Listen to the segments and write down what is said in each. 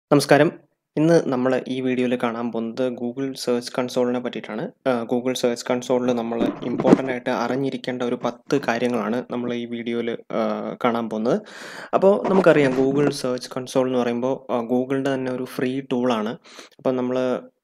നമസ്കാരം. ഇന്ന് നമ്മള് ഈ വീഡിയോയില് കാണാൻ പോകുന്നത് ഗൂഗിൾ സെർച്ച് കൺസോളിനെ പറ്റിയിട്ടാണ്. ആഹ് ഗൂഗിൾ സെർച്ച് കൺസോളില് നമ്മള് ഇമ്പോർട്ടന്റ് ആയിട്ട് അറിഞ്ഞിരിക്കേണ്ട ഒരു 10 കാര്യങ്ങളാണ് നമ്മള് ഈ വീഡിയോയില് ആഹ് കാണാൻ പോകുന്നത്. അപ്പോ നമുക്കറിയാം ഗൂഗിൾ സെർച്ച് കൺസോൾ എന്ന് പറയുമ്പോ ആഹ് ഗൂഗിളിന്റെ തന്നെ ഒരു ഫ്രീ ടൂളാണ്. അപ്പം നമ്മള്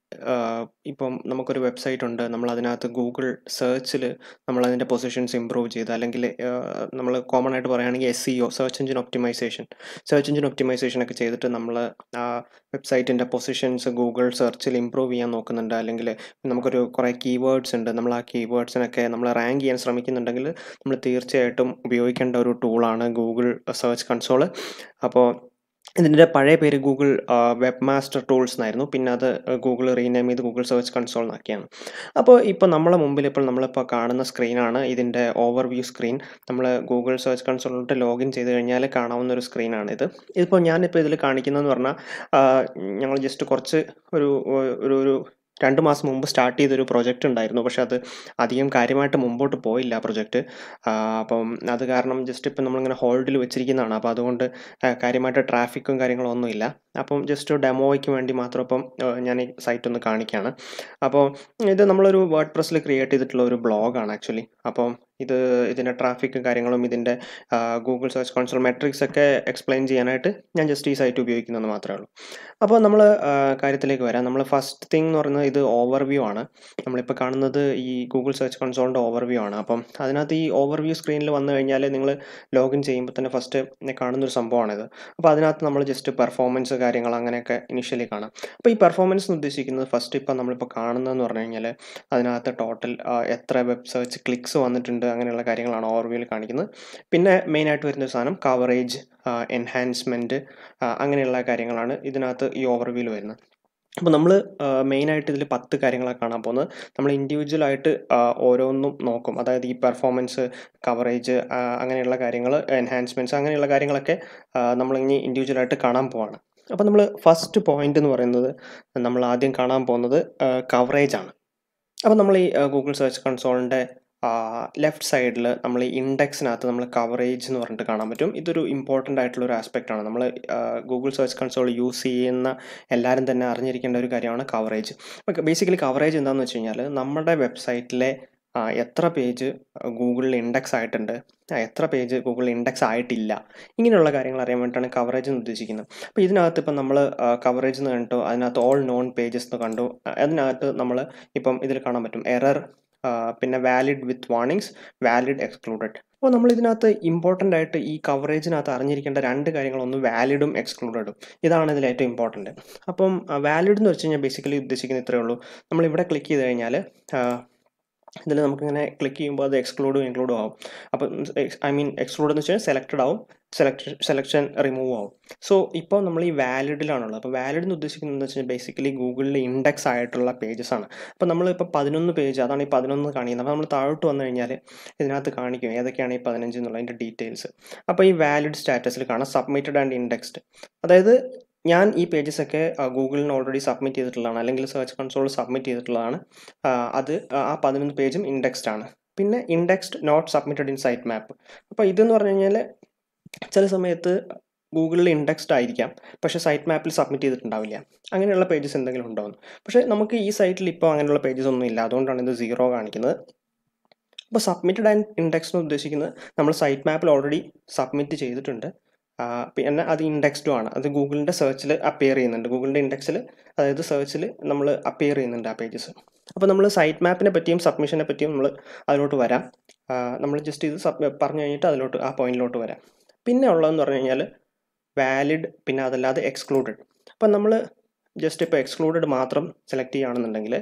ആഹ് ഇപ്പം നമുക്കൊരു വെബ്സൈറ്റ് ഉണ്ട്. നമ്മളതിനകത്ത് ഗൂഗിൾ സെർച്ചില് നമ്മളതിന്റെ പൊസിഷൻസ് ഇംപ്രൂവ് ചെയ്ത് അല്ലെങ്കിൽ ആഹ് നമ്മള് കോമൺ ആയിട്ട് പറയുകയാണെങ്കിൽ SEO search engine optimisation search engine optimisation ഒക്കെ ചെയ്തിട്ട് നമ്മള് ആ വെബ്സൈറ്റിന്റെ പൊസിഷൻസ് ഗൂഗിൾ സെർച്ചിൽ ഇംപ്രൂവ് ചെയ്യാൻ നോക്കുന്നുണ്ട്. അല്ലെങ്കില് നമുക്കൊരു കുറേ കീവേഡ്സ് ഉണ്ട്. നമ്മൾ ആ കീവേഡ്സിനൊക്കെ നമ്മള് റാങ്ക് ചെയ്യാൻ ശ്രമിക്കുന്നുണ്ടെങ്കില് നമ്മള് തീർച്ചയായിട്ടും ഉപയോഗിക്കേണ്ട ഒരു ടൂളാണ് ഗൂഗിൾ സെർച്ച് കൺസോള്. അപ്പോ ഇതിന്റെ പഴയ പേര് ഗൂഗിൾ ആഹ് വെബ് മാസ്റ്റർ ടൂൾസ് എന്നായിരുന്നു. പിന്നെ അത് ഗൂഗിൾ റീനെയിം ചെയ്ത് ഗൂഗിൾ സെർച്ച് കൺസോൾ എന്നാക്കിയാണ്. അപ്പോൾ ഇപ്പോൾ നമ്മളെ മുമ്പിൽ ഇപ്പോൾ നമ്മളിപ്പോൾ കാണുന്ന സ്ക്രീനാണ് ഇതിന്റെ ഓവർവ്യൂ സ്ക്രീൻ. നമ്മള് ഗൂഗിൾ സെർച്ച് കൺസോളിലോട്ട് ലോഗിൻ ചെയ്ത് കഴിഞ്ഞാൽ കാണാവുന്ന ഒരു സ്ക്രീനാണിത്. ഇതിപ്പോൾ ഞാനിപ്പോൾ ഇതിൽ കാണിക്കുന്നതെന്ന് പറഞ്ഞാൽ ആഹ് ഞങ്ങൾ ജസ്റ്റ് കുറച്ച് ഒരു ഒരു ഒരു 2 മാസം മുമ്പ് സ്റ്റാർട്ട് ചെയ്തൊരു പ്രൊജക്റ്റ് ഉണ്ടായിരുന്നു. പക്ഷേ അത് അധികം കാര്യമായിട്ട് മുമ്പോട്ട് പോയില്ല ആ പ്രൊജക്റ്റ്. ആഹ് അപ്പം അത് കാരണം ജസ്റ്റ് ഇപ്പം നമ്മളിങ്ങനെ ഹോൾഡിൽ വെച്ചിരിക്കുന്നതാണ്. അപ്പോൾ അതുകൊണ്ട് ആഹ് കാര്യമായിട്ട് ട്രാഫിക്കും കാര്യങ്ങളും ഒന്നുമില്ല. അപ്പം ജസ്റ്റ് ഡെമോയ്ക്ക് വേണ്ടി മാത്രം ഇപ്പം ആഹ് ഞാൻ ഈ സൈറ്റ് ഒന്ന് കാണിക്കുകയാണ്. അപ്പോൾ ഇത് നമ്മളൊരു വേർഡ്പ്രസ്സിൽ ക്രിയേറ്റ് ചെയ്തിട്ടുള്ള ഒരു ബ്ലോഗാണ് ആക്ച്വലി. അപ്പം ഇത് ഇതിന്റെ ട്രാഫിക്കും കാര്യങ്ങളും ഇതിന്റെ ആഹ് ഗൂഗിൾ സെർച്ച് കൺസോൾ മെട്രിക്സ് ഒക്കെ എക്സ്പ്ലെയിൻ ചെയ്യാനായിട്ട് ഞാൻ ജസ്റ്റ് ഈ സൈറ്റ് ഉപയോഗിക്കുന്നെന്ന് മാത്രമേ ഉള്ളൂ. അപ്പോൾ നമ്മള് ആഹ് കാര്യത്തിലേക്ക് വരാം. നമ്മള് ഫസ്റ്റ് തിങ് എന്ന് പറയുന്നത് ഇത് ഓവർവ്യൂ ആണ്. നമ്മളിപ്പോൾ കാണുന്നത് ഈ ഗൂഗിൾ സെർച്ച് കൺസോളിന്റെ ഓവർവ്യൂ ആണ്. അപ്പം അതിനകത്ത് ഈ ഓവർവ്യൂ സ്ക്രീനിൽ വന്നു കഴിഞ്ഞാൽ നിങ്ങള് ലോഗിൻ ചെയ്യുമ്പോൾ തന്നെ ഫസ്റ്റ് കാണുന്ന ഒരു സംഭവമാണിത്. അപ്പോൾ അതിനകത്ത് നമ്മൾ ജസ്റ്റ് പെർഫോമൻസ് കാര്യങ്ങൾ അങ്ങനെയൊക്കെ ഇനിഷ്യലി കാണാം. അപ്പോൾ ഈ പെർഫോമൻസ് എന്ന് ഉദ്ദേശിക്കുന്നത് ഫസ്റ്റ് ഇപ്പം നമ്മളിപ്പോൾ കാണുന്നതെന്ന് പറഞ്ഞു കഴിഞ്ഞാൽ അതിനകത്ത് ടോട്ടൽ ആഹ് എത്ര വെബ് സെർച്ച് ക്ലിക്സ് വന്നിട്ടുണ്ട് അങ്ങനെയുള്ള കാര്യങ്ങളാണ് ഓവർവ്യൂവിൽ കാണിക്കുന്നത്. പിന്നെ മെയിൻ ആയിട്ട് വരുന്ന ഒരു സാധനം കവറേജ് ആഹ് എൻഹാൻസ്മെന്റ് ആഹ് അങ്ങനെയുള്ള കാര്യങ്ങളാണ് ഇതിനകത്ത് ഈ ഓവർവ്യൂവിൽ വരുന്നത്. അപ്പോൾ നമ്മള് ആഹ് മെയിൻ ആയിട്ട് ഇതിൽ 10 കാര്യങ്ങളാണ് കാണാൻ പോകുന്നത്. നമ്മൾ ഇൻഡിവിജ്വൽ ആയിട്ട് ആഹ് ഓരോന്നും നോക്കും. അതായത് ഈ പെർഫോമൻസ്, കവറേജ് ആഹ് അങ്ങനെയുള്ള കാര്യങ്ങൾ, എൻഹാൻസ്മെന്റ്സ് അങ്ങനെയുള്ള കാര്യങ്ങളൊക്കെ ആഹ് നമ്മളിനി ഇൻഡിവിജ്വൽ ആയിട്ട് കാണാൻ പോവാണ്. അപ്പോൾ നമ്മള് ഫസ്റ്റ് പോയിന്റ് എന്ന് പറയുന്നത് നമ്മൾ ആദ്യം കാണാൻ പോകുന്നത് ആഹ് കവറേജ് ആണ്. അപ്പോൾ നമ്മൾ ഈ ഗൂഗിൾ സെർച്ച് കൺസോളിന്റെ ആഹ് ലെഫ്റ്റ് സൈഡിൽ നമ്മൾ ഈ ഇൻഡെക്സിനകത്ത് നമ്മൾ കവറേജ് എന്ന് പറഞ്ഞിട്ട് കാണാൻ പറ്റും. ഇതൊരു ഇമ്പോർട്ടന്റ് ആയിട്ടുള്ള ഒരു ആസ്പെക്ട് ആണ്. നമ്മൾ ആഹ് ഗൂഗിൾ സെർച്ച് കൺസോൾ യൂസ് ചെയ്യുന്ന എല്ലാവരും തന്നെ അറിഞ്ഞിരിക്കേണ്ട ഒരു കാര്യമാണ് കവറേജ്. ബേസിക്കലി കവറേജ് എന്താണെന്ന് വെച്ച് കഴിഞ്ഞാൽ നമ്മുടെ വെബ്സൈറ്റിലെ ആഹ് എത്ര പേജ് ഗൂഗിളിൽ ഇൻഡെക്സ് ആയിട്ടുണ്ട്, എത്ര പേജ് ഗൂഗിളിൽ ഇൻഡെക്സ് ആയിട്ടില്ല ഇങ്ങനെയുള്ള കാര്യങ്ങൾ അറിയാൻ വേണ്ടിയിട്ടാണ് കവറേജ് എന്ന് ഉദ്ദേശിക്കുന്നത്. അപ്പോൾ ഇതിനകത്ത് ഇപ്പം നമ്മൾ ആഹ് കവറേജ് എന്ന് കണ്ടു അതിനകത്ത് ഓൾ നോൺ പേജസ് എന്ന് കണ്ടു. അതിനകത്ത് നമ്മൾ ഇപ്പം ഇതിൽ കാണാൻ പറ്റും എറർ ആഹ് പിന്നെ valid with warnings, valid excluded. അപ്പോൾ നമ്മൾ ഇതിനകത്ത് ഇമ്പോർട്ടന്റ് ആയിട്ട് ഈ കവറേജിനകത്ത് അറിഞ്ഞിരിക്കേണ്ട രണ്ട് കാര്യങ്ങൾ ഒന്ന് വാലിഡും എക്സ്ക്ലൂഡഡും. ഇതാണ് ഇതിൽ ഏറ്റവും ഇമ്പോർട്ടന്റ്. അപ്പം വാലിഡ് എന്ന് വെച്ച് കഴിഞ്ഞാൽ ബേസിക്കലി ഉദ്ദേശിക്കുന്നത് ഇത്രയേ ഉള്ളൂ. നമ്മൾ ഇവിടെ ക്ലിക്ക് ചെയ്ത് കഴിഞ്ഞാൽ ആഹ് ഇതിൽ നമുക്കിങ്ങനെ ക്ലിക്ക് ചെയ്യുമ്പോൾ അത് എക്സ്ക്ലൂഡും ഇൻക്ലൂഡും ആവും. അപ്പം ഐ മീൻ എക്സ്ക്ലൂഡ് എന്ന് വെച്ചാൽ സെലക്ടഡ് ആവും. സെലക്ഷൻ സെലക്ഷൻ റിമൂവ് ആവും. സോ ഇപ്പോൾ നമ്മൾ ഈ വാലിഡിലാണുള്ളത്. അപ്പോൾ വാലിഡ് എന്ന് ഉദ്ദേശിക്കുന്നത് എന്താണെന്ന് വെച്ചാൽ ബേസിക്കലി ഗൂഗിളിൽ ഇൻഡെക്സ് ആയിട്ടുള്ള പേജസ് ആണ്. അപ്പോൾ നമ്മളിപ്പോൾ 11 പേജ് അതാണ് ഈ 11 കാണിക്കുന്നത്. അപ്പോൾ നമ്മൾ താഴോട്ട് വന്നു കഴിഞ്ഞാൽ ഇതിനകത്ത് കാണിക്കും ഏതൊക്കെയാണ് ഈ 15 എന്നുള്ളതിന്റെ ഡീറ്റെയിൽസ്. അപ്പോൾ ഈ വാലിഡ് സ്റ്റാറ്റസിൽ കാണാം സബ്മിറ്റഡ് ആൻഡ് ഇൻഡെക്സ്ഡ്. അതായത് ഞാൻ ഈ പേജസ് ഒക്കെ ഗൂഗിളിന് ഓൾറെഡി സബ്മിറ്റ് ചെയ്തിട്ടുള്ളതാണ്. അല്ലെങ്കിൽ സെർച്ച് കൺസോളിൽ സബ്മിറ്റ് ചെയ്തിട്ടുള്ളതാണ്. ആഹ് അത് ആ 11 പേജും ഇൻഡെക്സ്ഡ് ആണ്. പിന്നെ indexed not submitted in site map. അപ്പോൾ ഇതെന്ന് പറഞ്ഞു കഴിഞ്ഞാൽ ചില സമയത്ത് ഗൂഗിളിൽ ഇൻഡെക്സ്ഡ് ആയിരിക്കാം. പക്ഷേ സൈറ്റ് മാപ്പിൽ സബ്മിറ്റ് ചെയ്തിട്ടുണ്ടാവില്ല. അങ്ങനെയുള്ള പേജസ് എന്തെങ്കിലും ഉണ്ടാവും. പക്ഷേ നമുക്ക് ഈ സൈറ്റിൽ ഇപ്പോൾ അങ്ങനെയുള്ള പേജസ് ഒന്നും ഇല്ല. അതുകൊണ്ടാണ് ഇത് സീറോ കാണിക്കുന്നത്. അപ്പോൾ സബ്മിറ്റഡ് ആൻഡ് ഇൻഡെക്സ്ഡ് എന്ന് ഉദ്ദേശിക്കുന്നത് നമ്മൾ സൈറ്റ് മാപ്പിൽ ഓൾറെഡി സബ്മിറ്റ് ചെയ്തിട്ടുണ്ട്. ആഹ് പിന്നെ അത് ഇൻഡെക്സ്ഡും ആണ്. അത് ഗൂഗിളിന്റെ സെർച്ചിൽ അപ്പിയർ ചെയ്യുന്നുണ്ട്. ഗൂഗിളിന്റെ ഇൻഡെക്സിൽ അതായത് സെർച്ചിൽ നമ്മൾ അപ്പിയർ ചെയ്യുന്നുണ്ട് ആ പേജസ്. അപ്പോൾ നമ്മൾ സൈറ്റ് മാപ്പിനെ പറ്റിയും സബ്മിഷനെ പറ്റിയും നമ്മൾ അതിലോട്ട് വരാം. ആഹ് നമ്മൾ ജസ്റ്റ് ഇത് സബ് പറഞ്ഞു കഴിഞ്ഞിട്ട് അതിലോട്ട് ആ പോയിന്റിലോട്ട് വരാം. പിന്നെ ഉള്ളതെന്ന് പറഞ്ഞു കഴിഞ്ഞാൽ വാലിഡ് പിന്നെ അതല്ലാതെ എക്സ്ക്ലൂഡഡ്. അപ്പം നമ്മൾ ജസ്റ്റ് ഇപ്പോൾ എക്സ്ക്ലൂഡഡ് മാത്രം സെലക്ട് ചെയ്യുകയാണെന്നുണ്ടെങ്കിൽ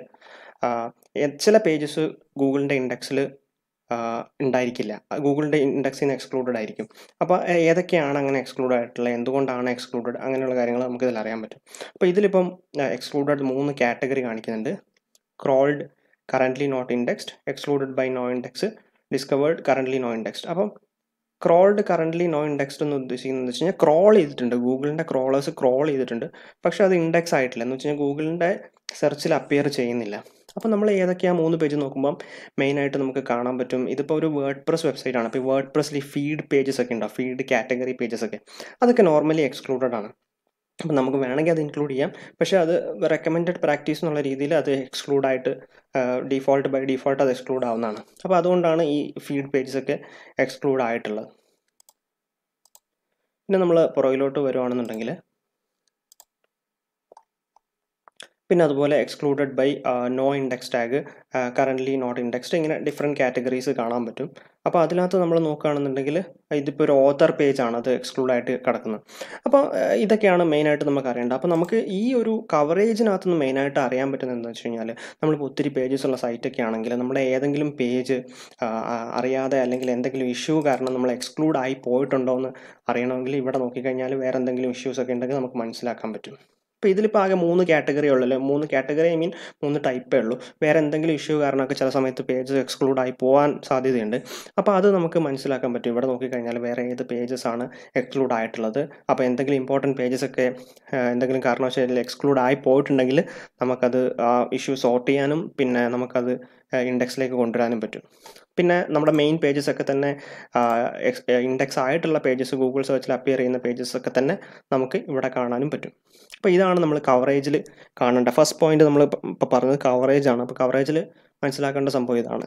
ആഹ് ചില പേജസ് ഗൂഗിളിന്റെ ഇൻഡെക്സിൽ ആഹ് ഉണ്ടായിരിക്കില്ല. ഗൂഗിളിന്റെ ഇൻഡെക്സിൽ നിന്ന് എക്സ്ക്ലൂഡഡ് ആയിരിക്കും. അപ്പോൾ ഏതൊക്കെയാണ് അങ്ങനെ എക്സ്ക്ലൂഡ് ആയിട്ടുള്ളത്, എന്തുകൊണ്ടാണ് എക്സ്ക്ലൂഡഡ് അങ്ങനെയുള്ള കാര്യങ്ങൾ നമുക്ക് ഇതിൽ അറിയാൻ പറ്റും. അപ്പോൾ ഇതിലിപ്പം എക്സ്ക്ലൂഡഡ് 3 കാറ്റഗറി കാണിക്കുന്നുണ്ട്. Crawled, currently not indexed, excluded by no index, discovered, currently no indexed. അപ്പം ക്രോൾഡ്, കറന്റ്ലി നോ ഇൻഡെക്സ്ഡ് എന്ന് ഉദ്ദേശിക്കുന്നത് വെച്ച് കഴിഞ്ഞാൽ ക്രോൾ ചെയ്തിട്ടുണ്ട്. ഗൂഗിളിന്റെ ക്രോളേഴ്സ് ക്രോൾ ചെയ്തിട്ടുണ്ട്. പക്ഷേ അത് ഇൻഡെക്സ് ആയിട്ടില്ല. എന്ന് വെച്ച് കഴിഞ്ഞാൽ ഗൂഗിളിന്റെ സെർച്ചിൽ അപ്പിയർ ചെയ്യുന്നില്ല. അപ്പോൾ നമ്മൾ ഏതൊക്കെയാണ് 3 പേജ് നോക്കുമ്പം മെയിൻ ആയിട്ട് നമുക്ക് കാണാൻ പറ്റും. ഇതിപ്പോൾ ഒരു വേർഡ്പ്രസ് വെബ്സൈറ്റ് ആണ്. അപ്പോൾ ഈ വേർഡ്പ്രസ്സിൽ ഈ ഫീഡ് പേജസ് ഒക്കെ ഉണ്ടാവും. ഫീഡ് കാറ്റഗറി പേജസ് ഒക്കെ. അതൊക്കെ നോർമലി എക്സ്ക്ലൂഡഡ് ആണ്. അപ്പം നമുക്ക് വേണമെങ്കിൽ അത് ഇൻക്ലൂഡ് ചെയ്യാം പക്ഷേ അത് റെക്കമെൻഡഡ് പ്രാക്ടീസ് എന്നുള്ള രീതിയിൽ അത് എക്സ്ക്ലൂഡ് ആയിട്ട് ഡിഫോൾട്ട് ബൈ ഡിഫോൾട്ട് അത് എക്സ്ക്ലൂഡ് ആവുന്നതാണ് അപ്പോൾ അതുകൊണ്ടാണ് ഈ ഫീഡ് പേജസ് ഒക്കെ എക്സ്ക്ലൂഡ് ആയിട്ടുള്ളത് പിന്നെ നമ്മൾ പുറകിലോട്ട് വരുവാണെന്നുണ്ടെങ്കിൽ പിന്നെ അതുപോലെ excluded by no index tag currently not indexed ഇങ്ങനെ ഡിഫറെൻറ്റ് കാറ്റഗറീസ് കാണാൻ പറ്റും അപ്പോൾ അതിനകത്ത് നമ്മൾ നോക്കുകയാണെന്നുണ്ടെങ്കിൽ ഇതിപ്പോൾ ഒരു ഓത്തർ പേജാണ് അത് എക്സ്ക്ലൂഡ് ആയിട്ട് കിടക്കുന്നത് അപ്പോൾ ഇതൊക്കെയാണ് മെയിനായിട്ട് നമുക്ക് അറിയേണ്ടത് അപ്പോൾ നമുക്ക് ഈ ഒരു കവറേജിനകത്ത് നിന്ന് മെയിനായിട്ട് അറിയാൻ പറ്റുന്നത് എന്താണെന്ന് വെച്ച് കഴിഞ്ഞാൽ നമ്മളിപ്പോൾ ഒത്തിരി പേജസ് ഉള്ള സൈറ്റൊക്കെ ആണെങ്കിൽ നമ്മുടെ ഏതെങ്കിലും പേജ് അറിയാതെ അല്ലെങ്കിൽ എന്തെങ്കിലും ഇഷ്യൂ കാരണം നമ്മൾ എക്സ്ക്ലൂഡ് ആയി പോയിട്ടുണ്ടോ എന്ന് അറിയണമെങ്കിൽ ഇവിടെ നോക്കിക്കഴിഞ്ഞാൽ വേറെ എന്തെങ്കിലും ഇഷ്യൂസ് ഒക്കെ ഉണ്ടെങ്കിൽ നമുക്ക് മനസ്സിലാക്കാൻ പറ്റും ഇപ്പോൾ ഇതിലിപ്പോൾ ആകെ മൂന്ന് കാറ്റഗറി ഉള്ളല്ലോ മൂന്ന് കാറ്റഗറി ഐ മീൻ മൂന്ന് ടൈപ്പേ ഉള്ളൂ വേറെ എന്തെങ്കിലും ഇഷ്യൂ കാരണമൊക്കെ ചില സമയത്ത് പേജ് എക്സ്ക്ലൂഡ് ആയി പോകാൻ സാധ്യതയുണ്ട് അപ്പോൾ അത് നമുക്ക് മനസ്സിലാക്കാൻ പറ്റും ഇവിടെ നോക്കിക്കഴിഞ്ഞാൽ വേറെ ഏത് പേജസ് ആണ് എക്സ്ക്ലൂഡ് ആയിട്ടുള്ളത് അപ്പോൾ എന്തെങ്കിലും ഇമ്പോർട്ടൻറ്റ് പേജസ് ഒക്കെ എന്തെങ്കിലും കാരണവശാൽ എക്സ്ക്ലൂഡ് ആയി പോയിട്ടുണ്ടെങ്കിൽ നമുക്കത് ആ ഇഷ്യൂ സോർട്ട് ചെയ്യാനും പിന്നെ നമുക്കത് ഇൻഡെക്സിലേക്ക് കൊണ്ടുവരാനും പറ്റും പിന്നെ നമ്മുടെ മെയിൻ പേജസ് ഒക്കെ തന്നെ ഇൻഡെക്സ് ആയിട്ടുള്ള പേജസ് ഗൂഗിൾ സെർച്ചിൽ അപ്പിയർ ചെയ്യുന്ന പേജസ് ഒക്കെ തന്നെ നമുക്ക് ഇവിടെ കാണാനും പറ്റും അപ്പോൾ ഇതാണ് നമ്മൾ കവറേജിൽ കാണേണ്ട ഫസ്റ്റ് പോയിന്റ് നമ്മൾ ഇപ്പോൾ പറഞ്ഞത് കവറേജ് ആണ് അപ്പോൾ കവറേജിൽ മനസ്സിലാക്കേണ്ട സംഭവം ഇതാണ്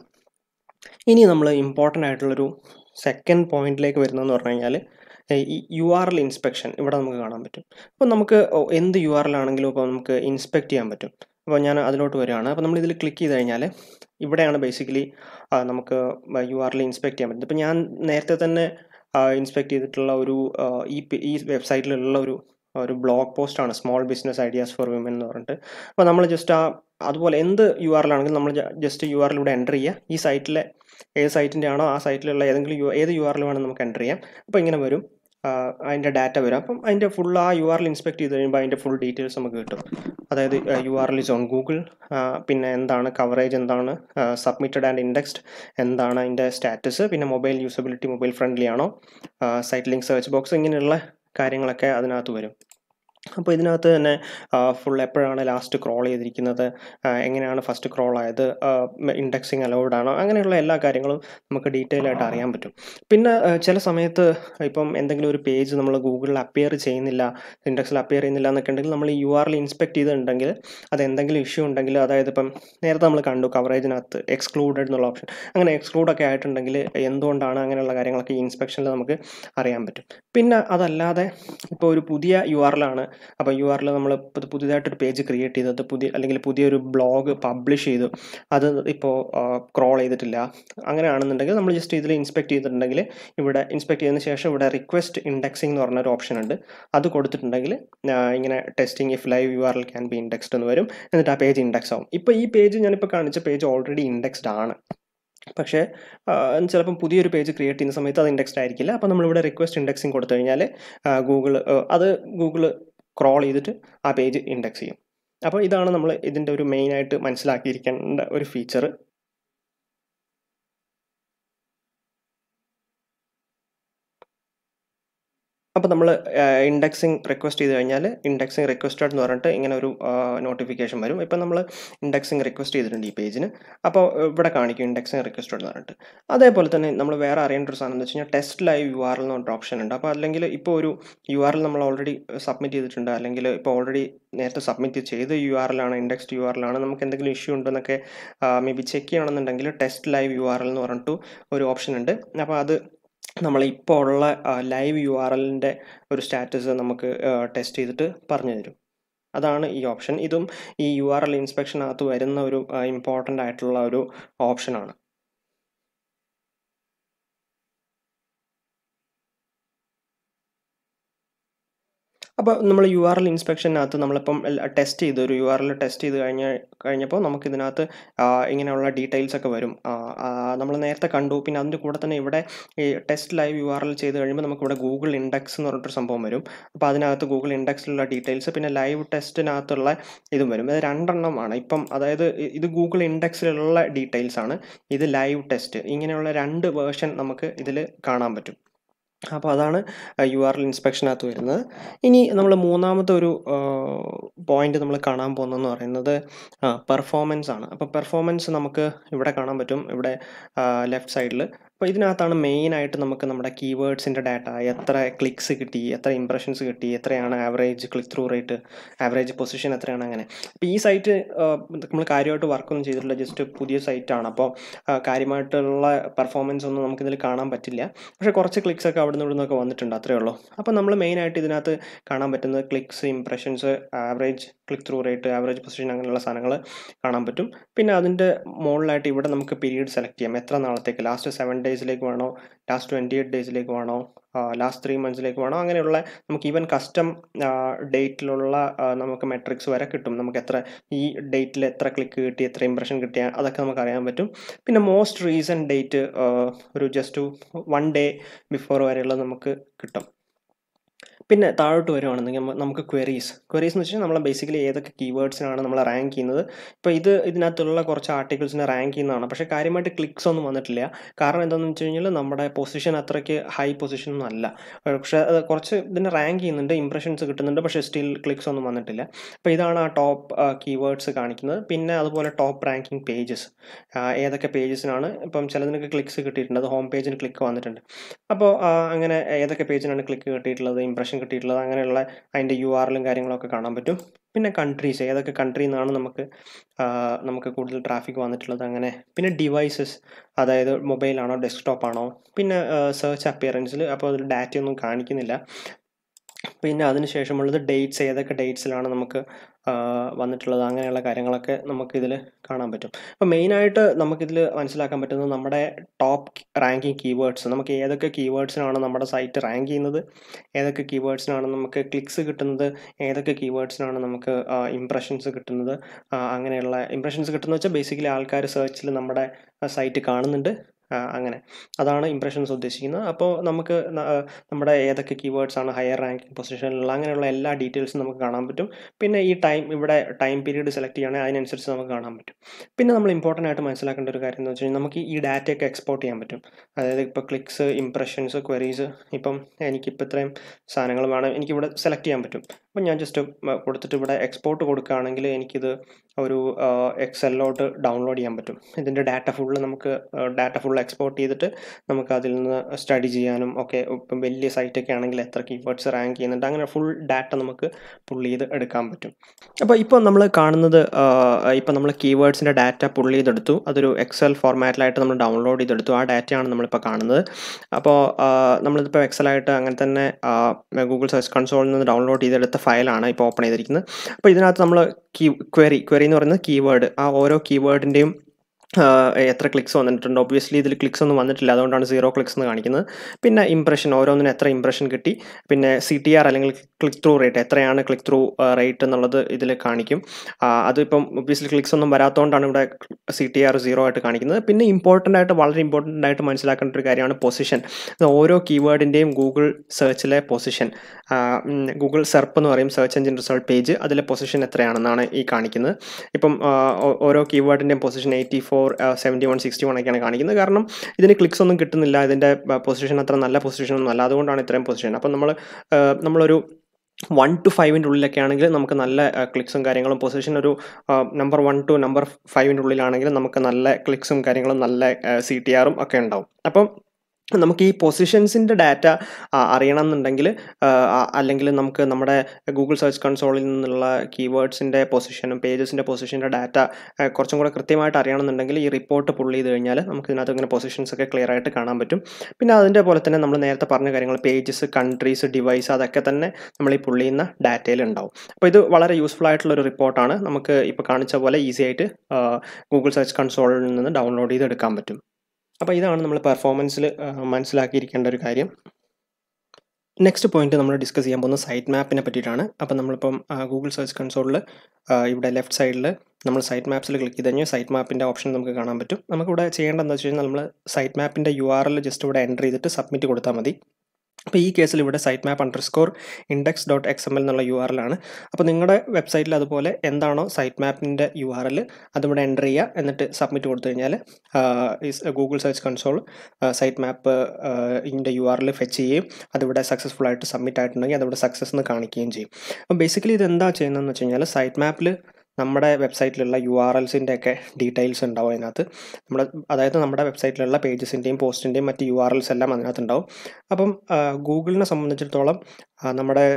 ഇനി നമ്മൾ ഇമ്പോർട്ടൻ്റ് ആയിട്ടുള്ളൊരു സെക്കൻഡ് പോയിന്റിലേക്ക് വരുന്നതെന്ന് പറഞ്ഞു കഴിഞ്ഞാൽ ഈ യു ആർ എൽ ഇൻസ്പെക്ഷൻ ഇവിടെ നമുക്ക് കാണാൻ പറ്റും അപ്പോൾ നമുക്ക് എന്ത് യു ആർ എൽ ആണെങ്കിലും ഇപ്പോൾ നമുക്ക് ഇൻസ്പെക്ട് ചെയ്യാൻ പറ്റും അപ്പോൾ ഞാൻ അതിലോട്ട് വരികയാണ് അപ്പോൾ നമ്മൾ ഇതിൽ ക്ലിക്ക് ചെയ്ത് കഴിഞ്ഞാൽ ഇവിടെയാണ് ബേസിക്കലി നമുക്ക് യു ആർ എൽ ഇൻസ്പെക്ട് ചെയ്യാൻ പറ്റുന്നത് ഇപ്പോൾ ഞാൻ നേരത്തെ തന്നെ ഇൻസ്പെക്ട് ചെയ്തിട്ടുള്ള ഒരു ഈ ഈ വെബ്സൈറ്റിലുള്ള ഒരു ഒരു ബ്ലോഗ് പോസ്റ്റാണ് small business ideas for women എന്ന് പറഞ്ഞിട്ട് അപ്പോൾ നമ്മൾ ജസ്റ്റ് ആ അതുപോലെ എന്ത് യു ആർ ആണെങ്കിലും നമ്മൾ ജസ്റ്റ് യു ആർ ഇവിടെ എൻ്റർ ചെയ്യുക ഈ സൈറ്റിലെ ഏത് സൈറ്റിൻ്റെ ആണോ ആ സൈറ്റിലുള്ള ഏതെങ്കിലും യു ഏത് യു ആറിൽ വേണം നമുക്ക് എൻ്റർ ചെയ്യാം അപ്പോൾ ഇങ്ങനെ വരും അതിൻ്റെ ഡാറ്റ വരും അപ്പം അതിൻ്റെ ഫുൾ ആ യു ആറിൽ ഇൻസ്പെക്ട് ചെയ്ത് കഴിയുമ്പോൾ അതിൻ്റെ ഫുൾ ഡീറ്റെയിൽസ് നമുക്ക് കിട്ടും അതായത് U R L is on Google പിന്നെ എന്താണ് കവറേജ് എന്താണ് സബ്മിറ്റഡ് ആൻഡ് ഇൻഡെക്സ്ഡ് എന്താണ് അതിൻ്റെ സ്റ്റാറ്റസ് പിന്നെ മൊബൈൽ യൂസബിലിറ്റി മൊബൈൽ ഫ്രണ്ട്ലി ആണോ സൈറ്റ് ലിങ്ക് സെർച്ച് ബോക്സ് ഇങ്ങനെയുള്ള കാര്യങ്ങളൊക്കെ അതിനകത്ത് വരും അപ്പോൾ ഇതിനകത്ത് തന്നെ ഫുൾ എപ്പോഴാണ് ലാസ്റ്റ് ക്രോൾ ചെയ്തിരിക്കുന്നത് എങ്ങനെയാണ് ഫസ്റ്റ് ക്രോൾ ആയത് ഇൻഡെക്സിങ് അലൗഡ് ആണോ അങ്ങനെയുള്ള എല്ലാ കാര്യങ്ങളും നമുക്ക് ഡീറ്റെയിൽ ആയിട്ട് അറിയാൻ പറ്റും പിന്നെ ചില സമയത്ത് ഇപ്പം എന്തെങ്കിലും ഒരു പേജ് നമ്മൾ ഗൂഗിളിൽ അപ്പിയർ ചെയ്യുന്നില്ല ഇൻഡെക്സിൽ അപ്പിയർ ചെയ്യുന്നില്ല എന്നൊക്കെ ഉണ്ടെങ്കിൽ നമ്മൾ ഈ യു ആറിൽ ഇൻസ്പെക്ട് ചെയ്തിട്ടുണ്ടെങ്കിൽ അത് എന്തെങ്കിലും ഇഷ്യൂ ഉണ്ടെങ്കിൽ അതായത് ഇപ്പം നേരത്തെ നമ്മൾ കണ്ടു കവറേജിനകത്ത് എക്സ്ക്ലൂഡഡ് എന്നുള്ള ഓപ്ഷൻ അങ്ങനെ എക്സ്ക്ലൂഡ് ഒക്കെ ആയിട്ടുണ്ടെങ്കിൽ എന്തുകൊണ്ടാണ് അങ്ങനെയുള്ള കാര്യങ്ങളൊക്കെ ഈ ഇൻസ്പെക്ഷനിൽ നമുക്ക് അറിയാൻ പറ്റും പിന്നെ അതല്ലാതെ ഇപ്പോൾ ഒരു പുതിയ യു ആറിലാണ് അപ്പോൾ യു ആറിൽ നമ്മൾ പുതിയതായിട്ടൊരു പേജ് ക്രിയേറ്റ് ചെയ്തത് പുതിയ അല്ലെങ്കിൽ പുതിയൊരു ബ്ലോഗ് പബ്ലിഷ് ചെയ്തു അത് ഇപ്പോൾ ക്രോൾ ചെയ്തിട്ടില്ല അങ്ങനെയാണെന്നുണ്ടെങ്കിൽ നമ്മൾ ജസ്റ്റ് ഇതിൽ ഇൻസ്പെക്ട് ചെയ്തിട്ടുണ്ടെങ്കിൽ ഇവിടെ ഇൻസ്പെക്ട് ചെയ്തതിന് ശേഷം ഇവിടെ റിക്വസ്റ്റ് ഇൻഡെക്സിംഗ് എന്ന് പറഞ്ഞൊരു ഓപ്ഷൻ ഉണ്ട് അത് കൊടുത്തിട്ടുണ്ടെങ്കിൽ ഇങ്ങനെ testing if live U R L can be indexed എന്ന് വരും എന്നിട്ട് ആ പേജ് ഇൻഡെക്സ് ആവും ഇപ്പോൾ ഈ പേജ് ഞാനിപ്പോൾ കാണിച്ച പേജ് ഓൾറെഡി ഇൻഡെക്സ്ഡ് ആണ് പക്ഷേ ചിലപ്പം പുതിയൊരു പേജ് ക്രിയേറ്റ് ചെയ്യുന്ന സമയത്ത് അത് ഇൻഡെക്സ്ഡ് ആയിരിക്കില്ല അപ്പോൾ നമ്മളിവിടെ റിക്വസ്റ്റ് ഇൻഡെക്സിങ് കൊടുത്തു കഴിഞ്ഞാൽ ഗൂഗിൾ അത് ഗൂഗിൾ ക്രോൾ ചെയ്തിട്ട് ആ പേജ് ഇൻഡെക്സ് ചെയ്യും അപ്പോൾ ഇതാണ് നമ്മൾ ഇതിൻ്റെ ഒരു മെയിനായിട്ട് മനസ്സിലാക്കിയിരിക്കേണ്ട ഒരു ഫീച്ചർ അപ്പോൾ നമ്മൾ ഇൻഡെക്സിങ് റിക്വസ്റ്റ് ചെയ്ത് കഴിഞ്ഞാൽ ഇൻഡെക്സിങ് റിക്വസ്റ്റഡ് എന്ന് പറഞ്ഞിട്ട് ഇങ്ങനെ ഒരു നോട്ടിഫിക്കേഷൻ വരും ഇപ്പം നമ്മൾ ഇൻഡെക്സിങ് റിക്വസ്റ്റ് ചെയ്തിട്ടുണ്ട് ഈ പേജിന് അപ്പോൾ ഇവിടെ കാണിക്കും ഇൻഡെക്സിങ് റിക്വസ്റ്റഡ് എന്ന് പറഞ്ഞിട്ട് അതേപോലെ തന്നെ നമ്മൾ വേറെ അറിയേണ്ട ഒരു സാധനം എന്ന് വെച്ച് കഴിഞ്ഞാൽ test live U R L എന്ന് പറഞ്ഞ ഓപ്ഷൻ ഉണ്ട് അപ്പോൾ അല്ലെങ്കിൽ ഇപ്പോൾ ഒരു യു ആർ എൽ നമ്മൾ ഓൾറെഡി സബ്മിറ്റ് ചെയ്തിട്ടുണ്ട് അല്ലെങ്കിൽ ഇപ്പോൾ ഓൾറെഡി നേരത്തെ സബ്മിറ്റ് ചെയ്ത് യു ആർ എൽ ആണ് ഇൻഡെക്സ്ഡ് യു ആർ എൽ ആണ് നമുക്ക് എന്തെങ്കിലും ഇഷ്യൂ ഉണ്ടെന്നൊക്കെ മേ ബി ചെക്ക് ചെയ്യണമെന്നുണ്ടെങ്കിൽ test live U R L എന്ന് പറഞ്ഞിട്ട് ഒരു ഓപ്ഷൻ ഉണ്ട് അപ്പോൾ അത് നമ്മൾ ഇപ്പോൾ ഉള്ള ലൈവ് യു ആർ എല്ലിൻ്റെ ഒരു സ്റ്റാറ്റസ് നമുക്ക് ടെസ്റ്റ് ചെയ്തിട്ട് പറഞ്ഞു തരും അതാണ് ഈ ഓപ്ഷൻ ഇതും ഈ യു ആർ എൽ ഇൻസ്പെക്ഷനകത്ത് വരുന്ന ഒരു ഇമ്പോർട്ടൻ്റ് ആയിട്ടുള്ള ഒരു ഓപ്ഷനാണ് അപ്പോൾ നമ്മൾ യു ആർ എൽ ഇൻസ്പെക്ഷനകത്ത് നമ്മളിപ്പം ടെസ്റ്റ് ചെയ്തു ഒരു യു ആർ എൽ ടെസ്റ്റ് ചെയ്ത് കഴിഞ്ഞ കഴിഞ്ഞപ്പോൾ നമുക്ക് ഇതിനകത്ത് ഇങ്ങനെയുള്ള ഡീറ്റെയിൽസ് ഒക്കെ വരും നമ്മൾ നേരത്തെ കണ്ടു പിന്നെ അതിൻ്റെ കൂടെ തന്നെ ഇവിടെ ഈ test live U R L ചെയ്ത് കഴിയുമ്പോൾ നമുക്ക് ഇവിടെ ഗൂഗിൾ ഇൻഡെക്സ് എന്ന് പറഞ്ഞിട്ടൊരു സംഭവം വരും അപ്പോൾ അതിനകത്ത് ഗൂഗിൾ ഇൻഡെക്സിലുള്ള ഡീറ്റെയിൽസ് പിന്നെ ലൈവ് ടെസ്റ്റിനകത്തുള്ള ഇതും വരും ഇത് രണ്ടെണ്ണമാണ് ഇപ്പം അതായത് ഇത് ഗൂഗിൾ ഇൻഡെക്സിലുള്ള ഡീറ്റെയിൽസ് ആണ് ഇത് ലൈവ് ടെസ്റ്റ് ഇങ്ങനെയുള്ള രണ്ട് വേർഷൻ നമുക്ക് ഇതിൽ കാണാൻ പറ്റും അപ്പോൾ അതാണ് യു ആർ എൽ ഇൻസ്പെക്ഷനകത്ത് വരുന്നത് ഇനി നമ്മൾ മൂന്നാമത്തെ ഒരു പോയിന്റ് നമ്മൾ കാണാൻ പോകുന്നതെന്ന് പറയുന്നത് പെർഫോമൻസ് ആണ് അപ്പോൾ പെർഫോമൻസ് നമുക്ക് ഇവിടെ കാണാൻ പറ്റും ഇവിടെ ലെഫ്റ്റ് സൈഡിൽ അപ്പോൾ ഇതിനകത്താണ് മെയിനായിട്ട് നമുക്ക് നമ്മുടെ കീവേഡ്സിൻ്റെ ഡാറ്റ എത്ര ക്ലിക്സ് കിട്ടി എത്ര ഇംപ്രഷൻസ് കിട്ടി എത്രയാണ് average click through rate average position എത്രയാണ് അങ്ങനെ അപ്പോൾ ഈ സൈറ്റ് നമ്മൾ കാര്യമായിട്ട് വർക്കൊന്നും ചെയ്തിട്ടില്ല ജസ്റ്റ് പുതിയ സൈറ്റാണ് അപ്പോൾ കാര്യമായിട്ടുള്ള പെർഫോമൻസ് ഒന്നും നമുക്കിതിൽ കാണാൻ പറ്റില്ല പക്ഷേ കുറച്ച് ക്ലിക്സ് ഒക്കെ അവിടെ നിന്ന് ഇവിടെ നിന്നൊക്കെ വന്നിട്ടുണ്ട് അത്രേ ഉള്ളൂ അപ്പോൾ നമ്മൾ മെയിനായിട്ട് ഇതിനകത്ത് കാണാൻ പറ്റുന്നത് clicks impressions average click through rate average position അങ്ങനെയുള്ള സാധനങ്ങൾ കാണാൻ പറ്റും പിന്നെ അതിൻ്റെ മുകളിലായിട്ട് ഇവിടെ നമുക്ക് പീരീഡ് സെലക്ട് ചെയ്യാം എത്ര നാളത്തേക്ക് ലാസ്റ്റ് സെവൻ ഡേയ്സിലേക്ക് വേണോ ലാസ്റ്റ് ട്വൻറ്റി എയ്റ്റ് ഡേയ്സിലേക്ക് വേണോ ലാസ്റ്റ് ത്രീ മന്ത്സിലേക്ക് വേണോ അങ്ങനെയുള്ള നമുക്ക് ഈവൻ കസ്റ്റം ഡേറ്റിലുള്ള നമുക്ക് മെട്രിക്സ് വരെ കിട്ടും നമുക്ക് എത്ര ഈ ഡേറ്റിൽ എത്ര ക്ലിക്ക് കിട്ടി എത്ര ഇംപ്രഷൻ കിട്ടിയ അതൊക്കെ നമുക്ക് അറിയാൻ പറ്റും പിന്നെ മോസ്റ്റ് റീസെൻറ്റ് ഡേറ്റ് ഒരു ജസ്റ്റ് വൺ ഡേ ബിഫോർ വരെയുള്ളത് നമുക്ക് കിട്ടും പിന്നെ താഴോട്ട് വരുവാണെന്നെങ്കിൽ നമുക്ക് ക്വരീസ് ക്വരീസ് എന്ന് വെച്ചാൽ നമ്മൾ ബേസിക്കലി ഏതൊക്കെ കീവേഡ്സിനാണ് നമ്മൾ റാങ്ക് ചെയ്യുന്നത് ഇപ്പോൾ ഇത് ഇതിനകത്തുള്ള കുറച്ച് ആർട്ടിക്കിൾസിനെ റാങ്ക് ചെയ്യുന്നതാണ് പക്ഷേ കാര്യമായിട്ട് ക്ലിക്സ് ഒന്നും വന്നിട്ടില്ല കാരണം എന്താണെന്ന് വെച്ച് കഴിഞ്ഞാൽ നമ്മുടെ പൊസിഷൻ അത്രയ്ക്ക് ഹൈ പൊസിഷൻ ഒന്നും അല്ല പക്ഷേ അത് കുറച്ച് ഇതിനെ റാങ്ക് ചെയ്യുന്നുണ്ട് ഇംപ്രഷൻസ് കിട്ടുന്നുണ്ട് പക്ഷേ സ്റ്റിൽ ക്ലിക്സ് ഒന്നും വന്നിട്ടില്ല അപ്പോൾ ഇതാണ് ആ ടോപ്പ് കീവേഡ്സ് കാണിക്കുന്നത് പിന്നെ അതുപോലെ ടോപ്പ് റാങ്കിങ് പേജസ് ഏതൊക്കെ പേജസിനാണ് ഇപ്പം ചിലതിനൊക്കെ ക്ലിക്സ് കിട്ടിയിട്ടുണ്ട് അത് ഹോം പേജിന് ക്ലിക്ക് വന്നിട്ടുണ്ട് അപ്പോൾ അങ്ങനെ ഏതൊക്കെ പേജിനാണ് ക്ലിക്ക് കിട്ടിയിട്ടുള്ളത് ഇംപ്രഷൻ കിട്ടിയിട്ടുള്ളത് അങ്ങനെയുള്ള അതിൻ്റെ യു ആറിലും കാര്യങ്ങളൊക്കെ കാണാൻ പറ്റും പിന്നെ കൺട്രീസ് ഏതൊക്കെ കൺട്രിയിൽ നിന്നാണ് നമുക്ക് നമുക്ക് കൂടുതൽ ട്രാഫിക് വന്നിട്ടുള്ളത് അങ്ങനെ പിന്നെ ഡിവൈസസ് അതായത് മൊബൈലാണോ ഡെസ്ക്ടോപ്പ് ആണോ പിന്നെ സെർച്ച് അപ്പിയറൻസിൽ അപ്പോൾ അതിൽ ഡാറ്റയൊന്നും കാണിക്കുന്നില്ല പിന്നെ അതിന് ശേഷമുള്ളത് ഡേറ്റ്സ് ഏതൊക്കെ ഡേറ്റ്സിലാണ് നമുക്ക് വന്നിട്ടുള്ളത് അങ്ങനെയുള്ള കാര്യങ്ങളൊക്കെ നമുക്കിതിൽ കാണാൻ പറ്റും അപ്പോൾ മെയിനായിട്ട് നമുക്കിതിൽ മനസ്സിലാക്കാൻ പറ്റുന്നത് നമ്മുടെ ടോപ്പ് റാങ്കിങ് കീവേഡ്സ് നമുക്ക് ഏതൊക്കെ കീവേഡ്സിനാണ് നമ്മുടെ സൈറ്റ് റാങ്ക് ചെയ്യുന്നത് ഏതൊക്കെ കീവേഡ്സിനാണ് നമുക്ക് ക്ലിക്സ് കിട്ടുന്നത് ഏതൊക്കെ കീവേഡ്സിനാണ് നമുക്ക് ഇംപ്രഷൻസ് കിട്ടുന്നത് അങ്ങനെയുള്ള ഇംപ്രഷൻസ് കിട്ടുന്നത് വെച്ചാൽ ബേസിക്കലി ആൾക്കാർ സെർച്ചിൽ നമ്മുടെ സൈറ്റ് കാണുന്നുണ്ട് അങ്ങനെ അതാണ് ഇംപ്രഷൻസ് ഉദ്ദേശിക്കുന്നത് അപ്പോൾ നമുക്ക് നമ്മുടെ ഏതൊക്കെ കീവേഡ്സ് ആണ് ഹയർ റാങ്കിങ് പൊസിഷനിലുള്ള അങ്ങനെയുള്ള എല്ലാ ഡീറ്റെയിൽസും നമുക്ക് കാണാൻ പറ്റും പിന്നെ ഈ ടൈം ഇവിടെ ടൈം പീരീഡ് സെലക്ട് ചെയ്യുകയാണെങ്കിൽ അതിനനുസരിച്ച് നമുക്ക് കാണാൻ പറ്റും പിന്നെ നമ്മൾ ഇമ്പോർട്ടൻ്റ് ആയിട്ട് മനസ്സിലാക്കേണ്ട ഒരു കാര്യം എന്ന് വെച്ച് കഴിഞ്ഞാൽ നമുക്ക് ഈ ഡാറ്റയൊക്കെ എക്സ്പോർട്ട് ചെയ്യാൻ പറ്റും അതായത് ഇപ്പോൾ ക്ലിക്സ് ഇംപ്രഷൻസ് ക്വരീസ് ഇപ്പം എനിക്കിപ്പോൾ ഇത്രയും സാധനങ്ങൾ വേണം എനിക്കിവിടെ സെലക്ട് ചെയ്യാൻ പറ്റും അപ്പം ഞാൻ ജസ്റ്റ് കൊടുത്തിട്ട് ഇവിടെ എക്സ്പോർട്ട് കൊടുക്കുകയാണെങ്കിൽ എനിക്കിത് ഒരു എക്സലിലോട്ട് ഡൗൺലോഡ് ചെയ്യാൻ പറ്റും ഇതിൻ്റെ ഡാറ്റ ഫുള്ള് നമുക്ക് ഡാറ്റ ഫുൾ എക്സ്പോർട്ട് ചെയ്തിട്ട് നമുക്ക് അതിൽ നിന്ന് സ്റ്റഡി ചെയ്യാനും ഒക്കെ ഇപ്പം വലിയ സൈറ്റൊക്കെ ആണെങ്കിൽ എത്ര കീവേഡ്സ് റാങ്ക് ചെയ്യുന്നുണ്ട് അങ്ങനെ ഫുൾ ഡാറ്റ നമുക്ക് പുള്ള് ചെയ്ത് എടുക്കാൻ പറ്റും അപ്പോൾ ഇപ്പോൾ നമ്മൾ കാണുന്നത് ഇപ്പോൾ നമ്മൾ കീവേഡ്സിൻ്റെ ഡാറ്റ പുള്ള് ചെയ്തെടുത്തു അതൊരു എക്സൽ ഫോർമാറ്റിലായിട്ട് നമ്മൾ ഡൗൺലോഡ് ചെയ്തെടുത്തു ആ ഡാറ്റയാണ് നമ്മളിപ്പോൾ കാണുന്നത് അപ്പോൾ നമ്മളിതിപ്പോൾ എക്സലായിട്ട് അങ്ങനെ തന്നെ ഗൂഗിൾ സെർച്ച് കൺസോളിൽ നിന്ന് ഡൗൺലോഡ് ചെയ്തെടുത്ത ഫയലാണ് ഇപ്പോൾ ഓപ്പൺ ചെയ്തിരിക്കുന്നത് അപ്പോൾ ഇതിനകത്ത് നമ്മൾ കീ ക്വറി ക്വറി എന്ന് പറയുന്നത് കീവേഡ് ആ ഓരോ കീവേഡിൻ്റെയും എത്ര ക്ലിക്സ് വന്നിട്ടുണ്ട് ഒബ്വിയസ്ലി ഇതിൽ ക്ലിക്സ് ഒന്നും വന്നിട്ടില്ല അതുകൊണ്ടാണ് സീറോ ക്ലിക്സ് എന്ന് കാണിക്കുന്നത് പിന്നെ ഇംപ്രഷൻ ഓരോന്നിനും എത്ര ഇംപ്രഷൻ കിട്ടി പിന്നെ സി ടി ആർ അല്ലെങ്കിൽ ക്ലിക്ക് ത്രൂ റേറ്റ് എത്രയാണ് ക്ലിക്ക് ത്രൂ റേറ്റ് എന്നുള്ളത് ഇതിൽ കാണിക്കും അതിപ്പം ഒബ്വിയസ്ലി ക്ലിക്സ് ഒന്നും വരാത്തതുകൊണ്ടാണ് ഇവിടെ സി ടി ആർ സീറോ ആയിട്ട് കാണിക്കുന്നത് പിന്നെ ഇമ്പോർട്ടൻ്റ് ആയിട്ട് വളരെ ഇമ്പോർട്ടൻ്റ് ആയിട്ട് മനസ്സിലാക്കേണ്ട ഒരു കാര്യമാണ് പൊസിഷൻ ഓരോ കീവേഡിൻ്റെയും ഗൂഗിൾ സെർച്ചിലെ പൊസിഷൻ ഗൂഗിൾ സെർപ്പ് എന്ന് പറയും സെർച്ച് എഞ്ചിൻ റിസൾട്ട് പേജ് അതിലെ പൊസിഷൻ എത്രയാണെന്നാണ് ഈ കാണിക്കുന്നത് ഇപ്പം ഓരോ കീവേഡിൻ്റെയും position eighty four seventy one sixty one ഒക്കെയാണ് കാണിക്കുന്നത് കാരണം ഇതിന് ക്ലിക്സ് ഒന്നും കിട്ടുന്നില്ല ഇതിൻ്റെ പൊസിഷൻ അത്ര നല്ല പൊസിഷൻ ഒന്നും അല്ല അതുകൊണ്ടാണ് ഇത്രയും പൊസിഷൻ അപ്പം നമ്മൾ നമ്മളൊരു വൺ ടു ഫൈവിൻ്റെ ഉള്ളിലൊക്കെ ആണെങ്കിൽ നമുക്ക് നല്ല ക്ലിക്സും കാര്യങ്ങളും പൊസിഷൻ ഒരു നമ്പർ വൺ ടു നമ്പർ ഫൈവിൻ്റെ ഉള്ളിലാണെങ്കിൽ നമുക്ക് നല്ല ക്ലിക്സും കാര്യങ്ങളും നല്ല സി ടി ആറും ഒക്കെ ഉണ്ടാവും അപ്പം നമുക്ക് ഈ പൊസിഷൻസിൻ്റെ ഡാറ്റ അറിയണം എന്നുണ്ടെങ്കിൽ അല്ലെങ്കിൽ നമുക്ക് നമ്മുടെ ഗൂഗിൾ സെർച്ച് കൺസോളിൽ നിന്നുള്ള കീവേഡ്സിൻ്റെ പൊസിഷനും പേജസിൻ്റെ പൊസിഷൻ്റെ ഡാറ്റ കുറച്ചും കൂടെ കൃത്യമായിട്ട് അറിയണമെന്നുണ്ടെങ്കിൽ ഈ റിപ്പോർട്ട് പുള്ള് ചെയ്ത് കഴിഞ്ഞാൽ നമുക്ക് ഇതിനകത്ത് ഇങ്ങനെ പൊസിഷൻസ് ഒക്കെ ക്ലിയർ ആയിട്ട് കാണാൻ പറ്റും പിന്നെ അതിൻ്റെ പോലെ തന്നെ നമ്മൾ നേരത്തെ പറഞ്ഞ കാര്യങ്ങൾ പേജസ് കൺട്രീസ് ഡിവൈസ് അതൊക്കെ തന്നെ നമ്മൾ ഈ പുള്ള് ചെയ്യുന്ന ഡാറ്റയിൽ ഉണ്ടാവും അപ്പോൾ ഇത് വളരെ യൂസ്ഫുൾ ആയിട്ടുള്ള ഒരു റിപ്പോർട്ടാണ് നമുക്ക് ഇപ്പോൾ കാണിച്ച പോലെ ഈസി ആയിട്ട് ഗൂഗിൾ സെർച്ച് കൺസോളിൽ നിന്ന് ഡൗൺലോഡ് ചെയ്ത് എടുക്കാൻ പറ്റും അപ്പോൾ ഇതാണ് നമ്മൾ പെർഫോമൻസിൽ മനസ്സിലാക്കിയിരിക്കേണ്ട ഒരു കാര്യം നെക്സ്റ്റ് പോയിന്റ് നമ്മൾ ഡിസ്കസ് ചെയ്യാൻ പോകുന്ന സൈറ്റ് മാപ്പിനെ പറ്റിയിട്ടാണ് അപ്പോൾ നമ്മളിപ്പം ഗൂഗിൾ സെർച്ച് കൺസോളിൽ ഇവിടെ ലെഫ്റ്റ് സൈഡിൽ നമ്മൾ സൈറ്റ് മാപ്സിൽ ക്ലിക്ക് ചെയ്ത് കഴിഞ്ഞാൽ സൈറ്റ് മാപ്പിൻ്റെ ഓപ്ഷൻ നമുക്ക് കാണാൻ പറ്റും നമുക്കിവിടെ ചെയ്യേണ്ടതെന്ന് വെച്ച് കഴിഞ്ഞാൽ നമ്മൾ സൈറ്റ് മാപ്പിൻ്റെ യു ആർ എൽ ജസ്റ്റ് ഇവിടെ എൻ്റർ ചെയ്തിട്ട് സബ്മിറ്റ് കൊടുത്താൽ മതി അപ്പോൾ ഈ കേസിൽ ഇവിടെ site map under score index dot X M L എന്നുള്ള യു ആർ എൽ ആണ് അപ്പോൾ നിങ്ങളുടെ വെബ്സൈറ്റിൽ അതുപോലെ എന്താണോ സൈറ്റ് മാപ്പിൻ്റെ യു ആർ എൽ അതിവിടെ എൻ്റർ ചെയ്യുക എന്നിട്ട് സബ്മിറ്റ് കൊടുത്തു കഴിഞ്ഞാൽ Google search console site map ഇതിൻ്റെ യു ആർ എൽ ഫെച്ച് ചെയ്യുകയും അതിവിടെ സക്സസ്ഫുൾ ആയിട്ട് സബ്മിറ്റ് ആയിട്ടുണ്ടെങ്കിൽ അതിവിടെ സക്സസ് എന്ന് കാണിക്കുകയും ചെയ്യും അപ്പോൾ ബേസിക്കലി ഇത് എന്താ ചെയ്യുന്നതെന്ന് വെച്ച് കഴിഞ്ഞാൽ സൈറ്റ് മാപ്പിൽ നമ്മുടെ വെബ്സൈറ്റിലുള്ള യു ആർ എൽസിൻ്റെ ഒക്കെ ഡീറ്റെയിൽസ് ഉണ്ടാവും അതിനകത്ത് നമ്മുടെ അതായത് നമ്മുടെ വെബ്സൈറ്റിലുള്ള പേജസിൻ്റെയും പോസ്റ്റിൻ്റെയും മറ്റ് യു ആർ എൽസ് എല്ലാം അതിനകത്ത് ഉണ്ടാവും അപ്പം ഗൂഗിളിനെ സംബന്ധിച്ചിടത്തോളം നമ്മുടെ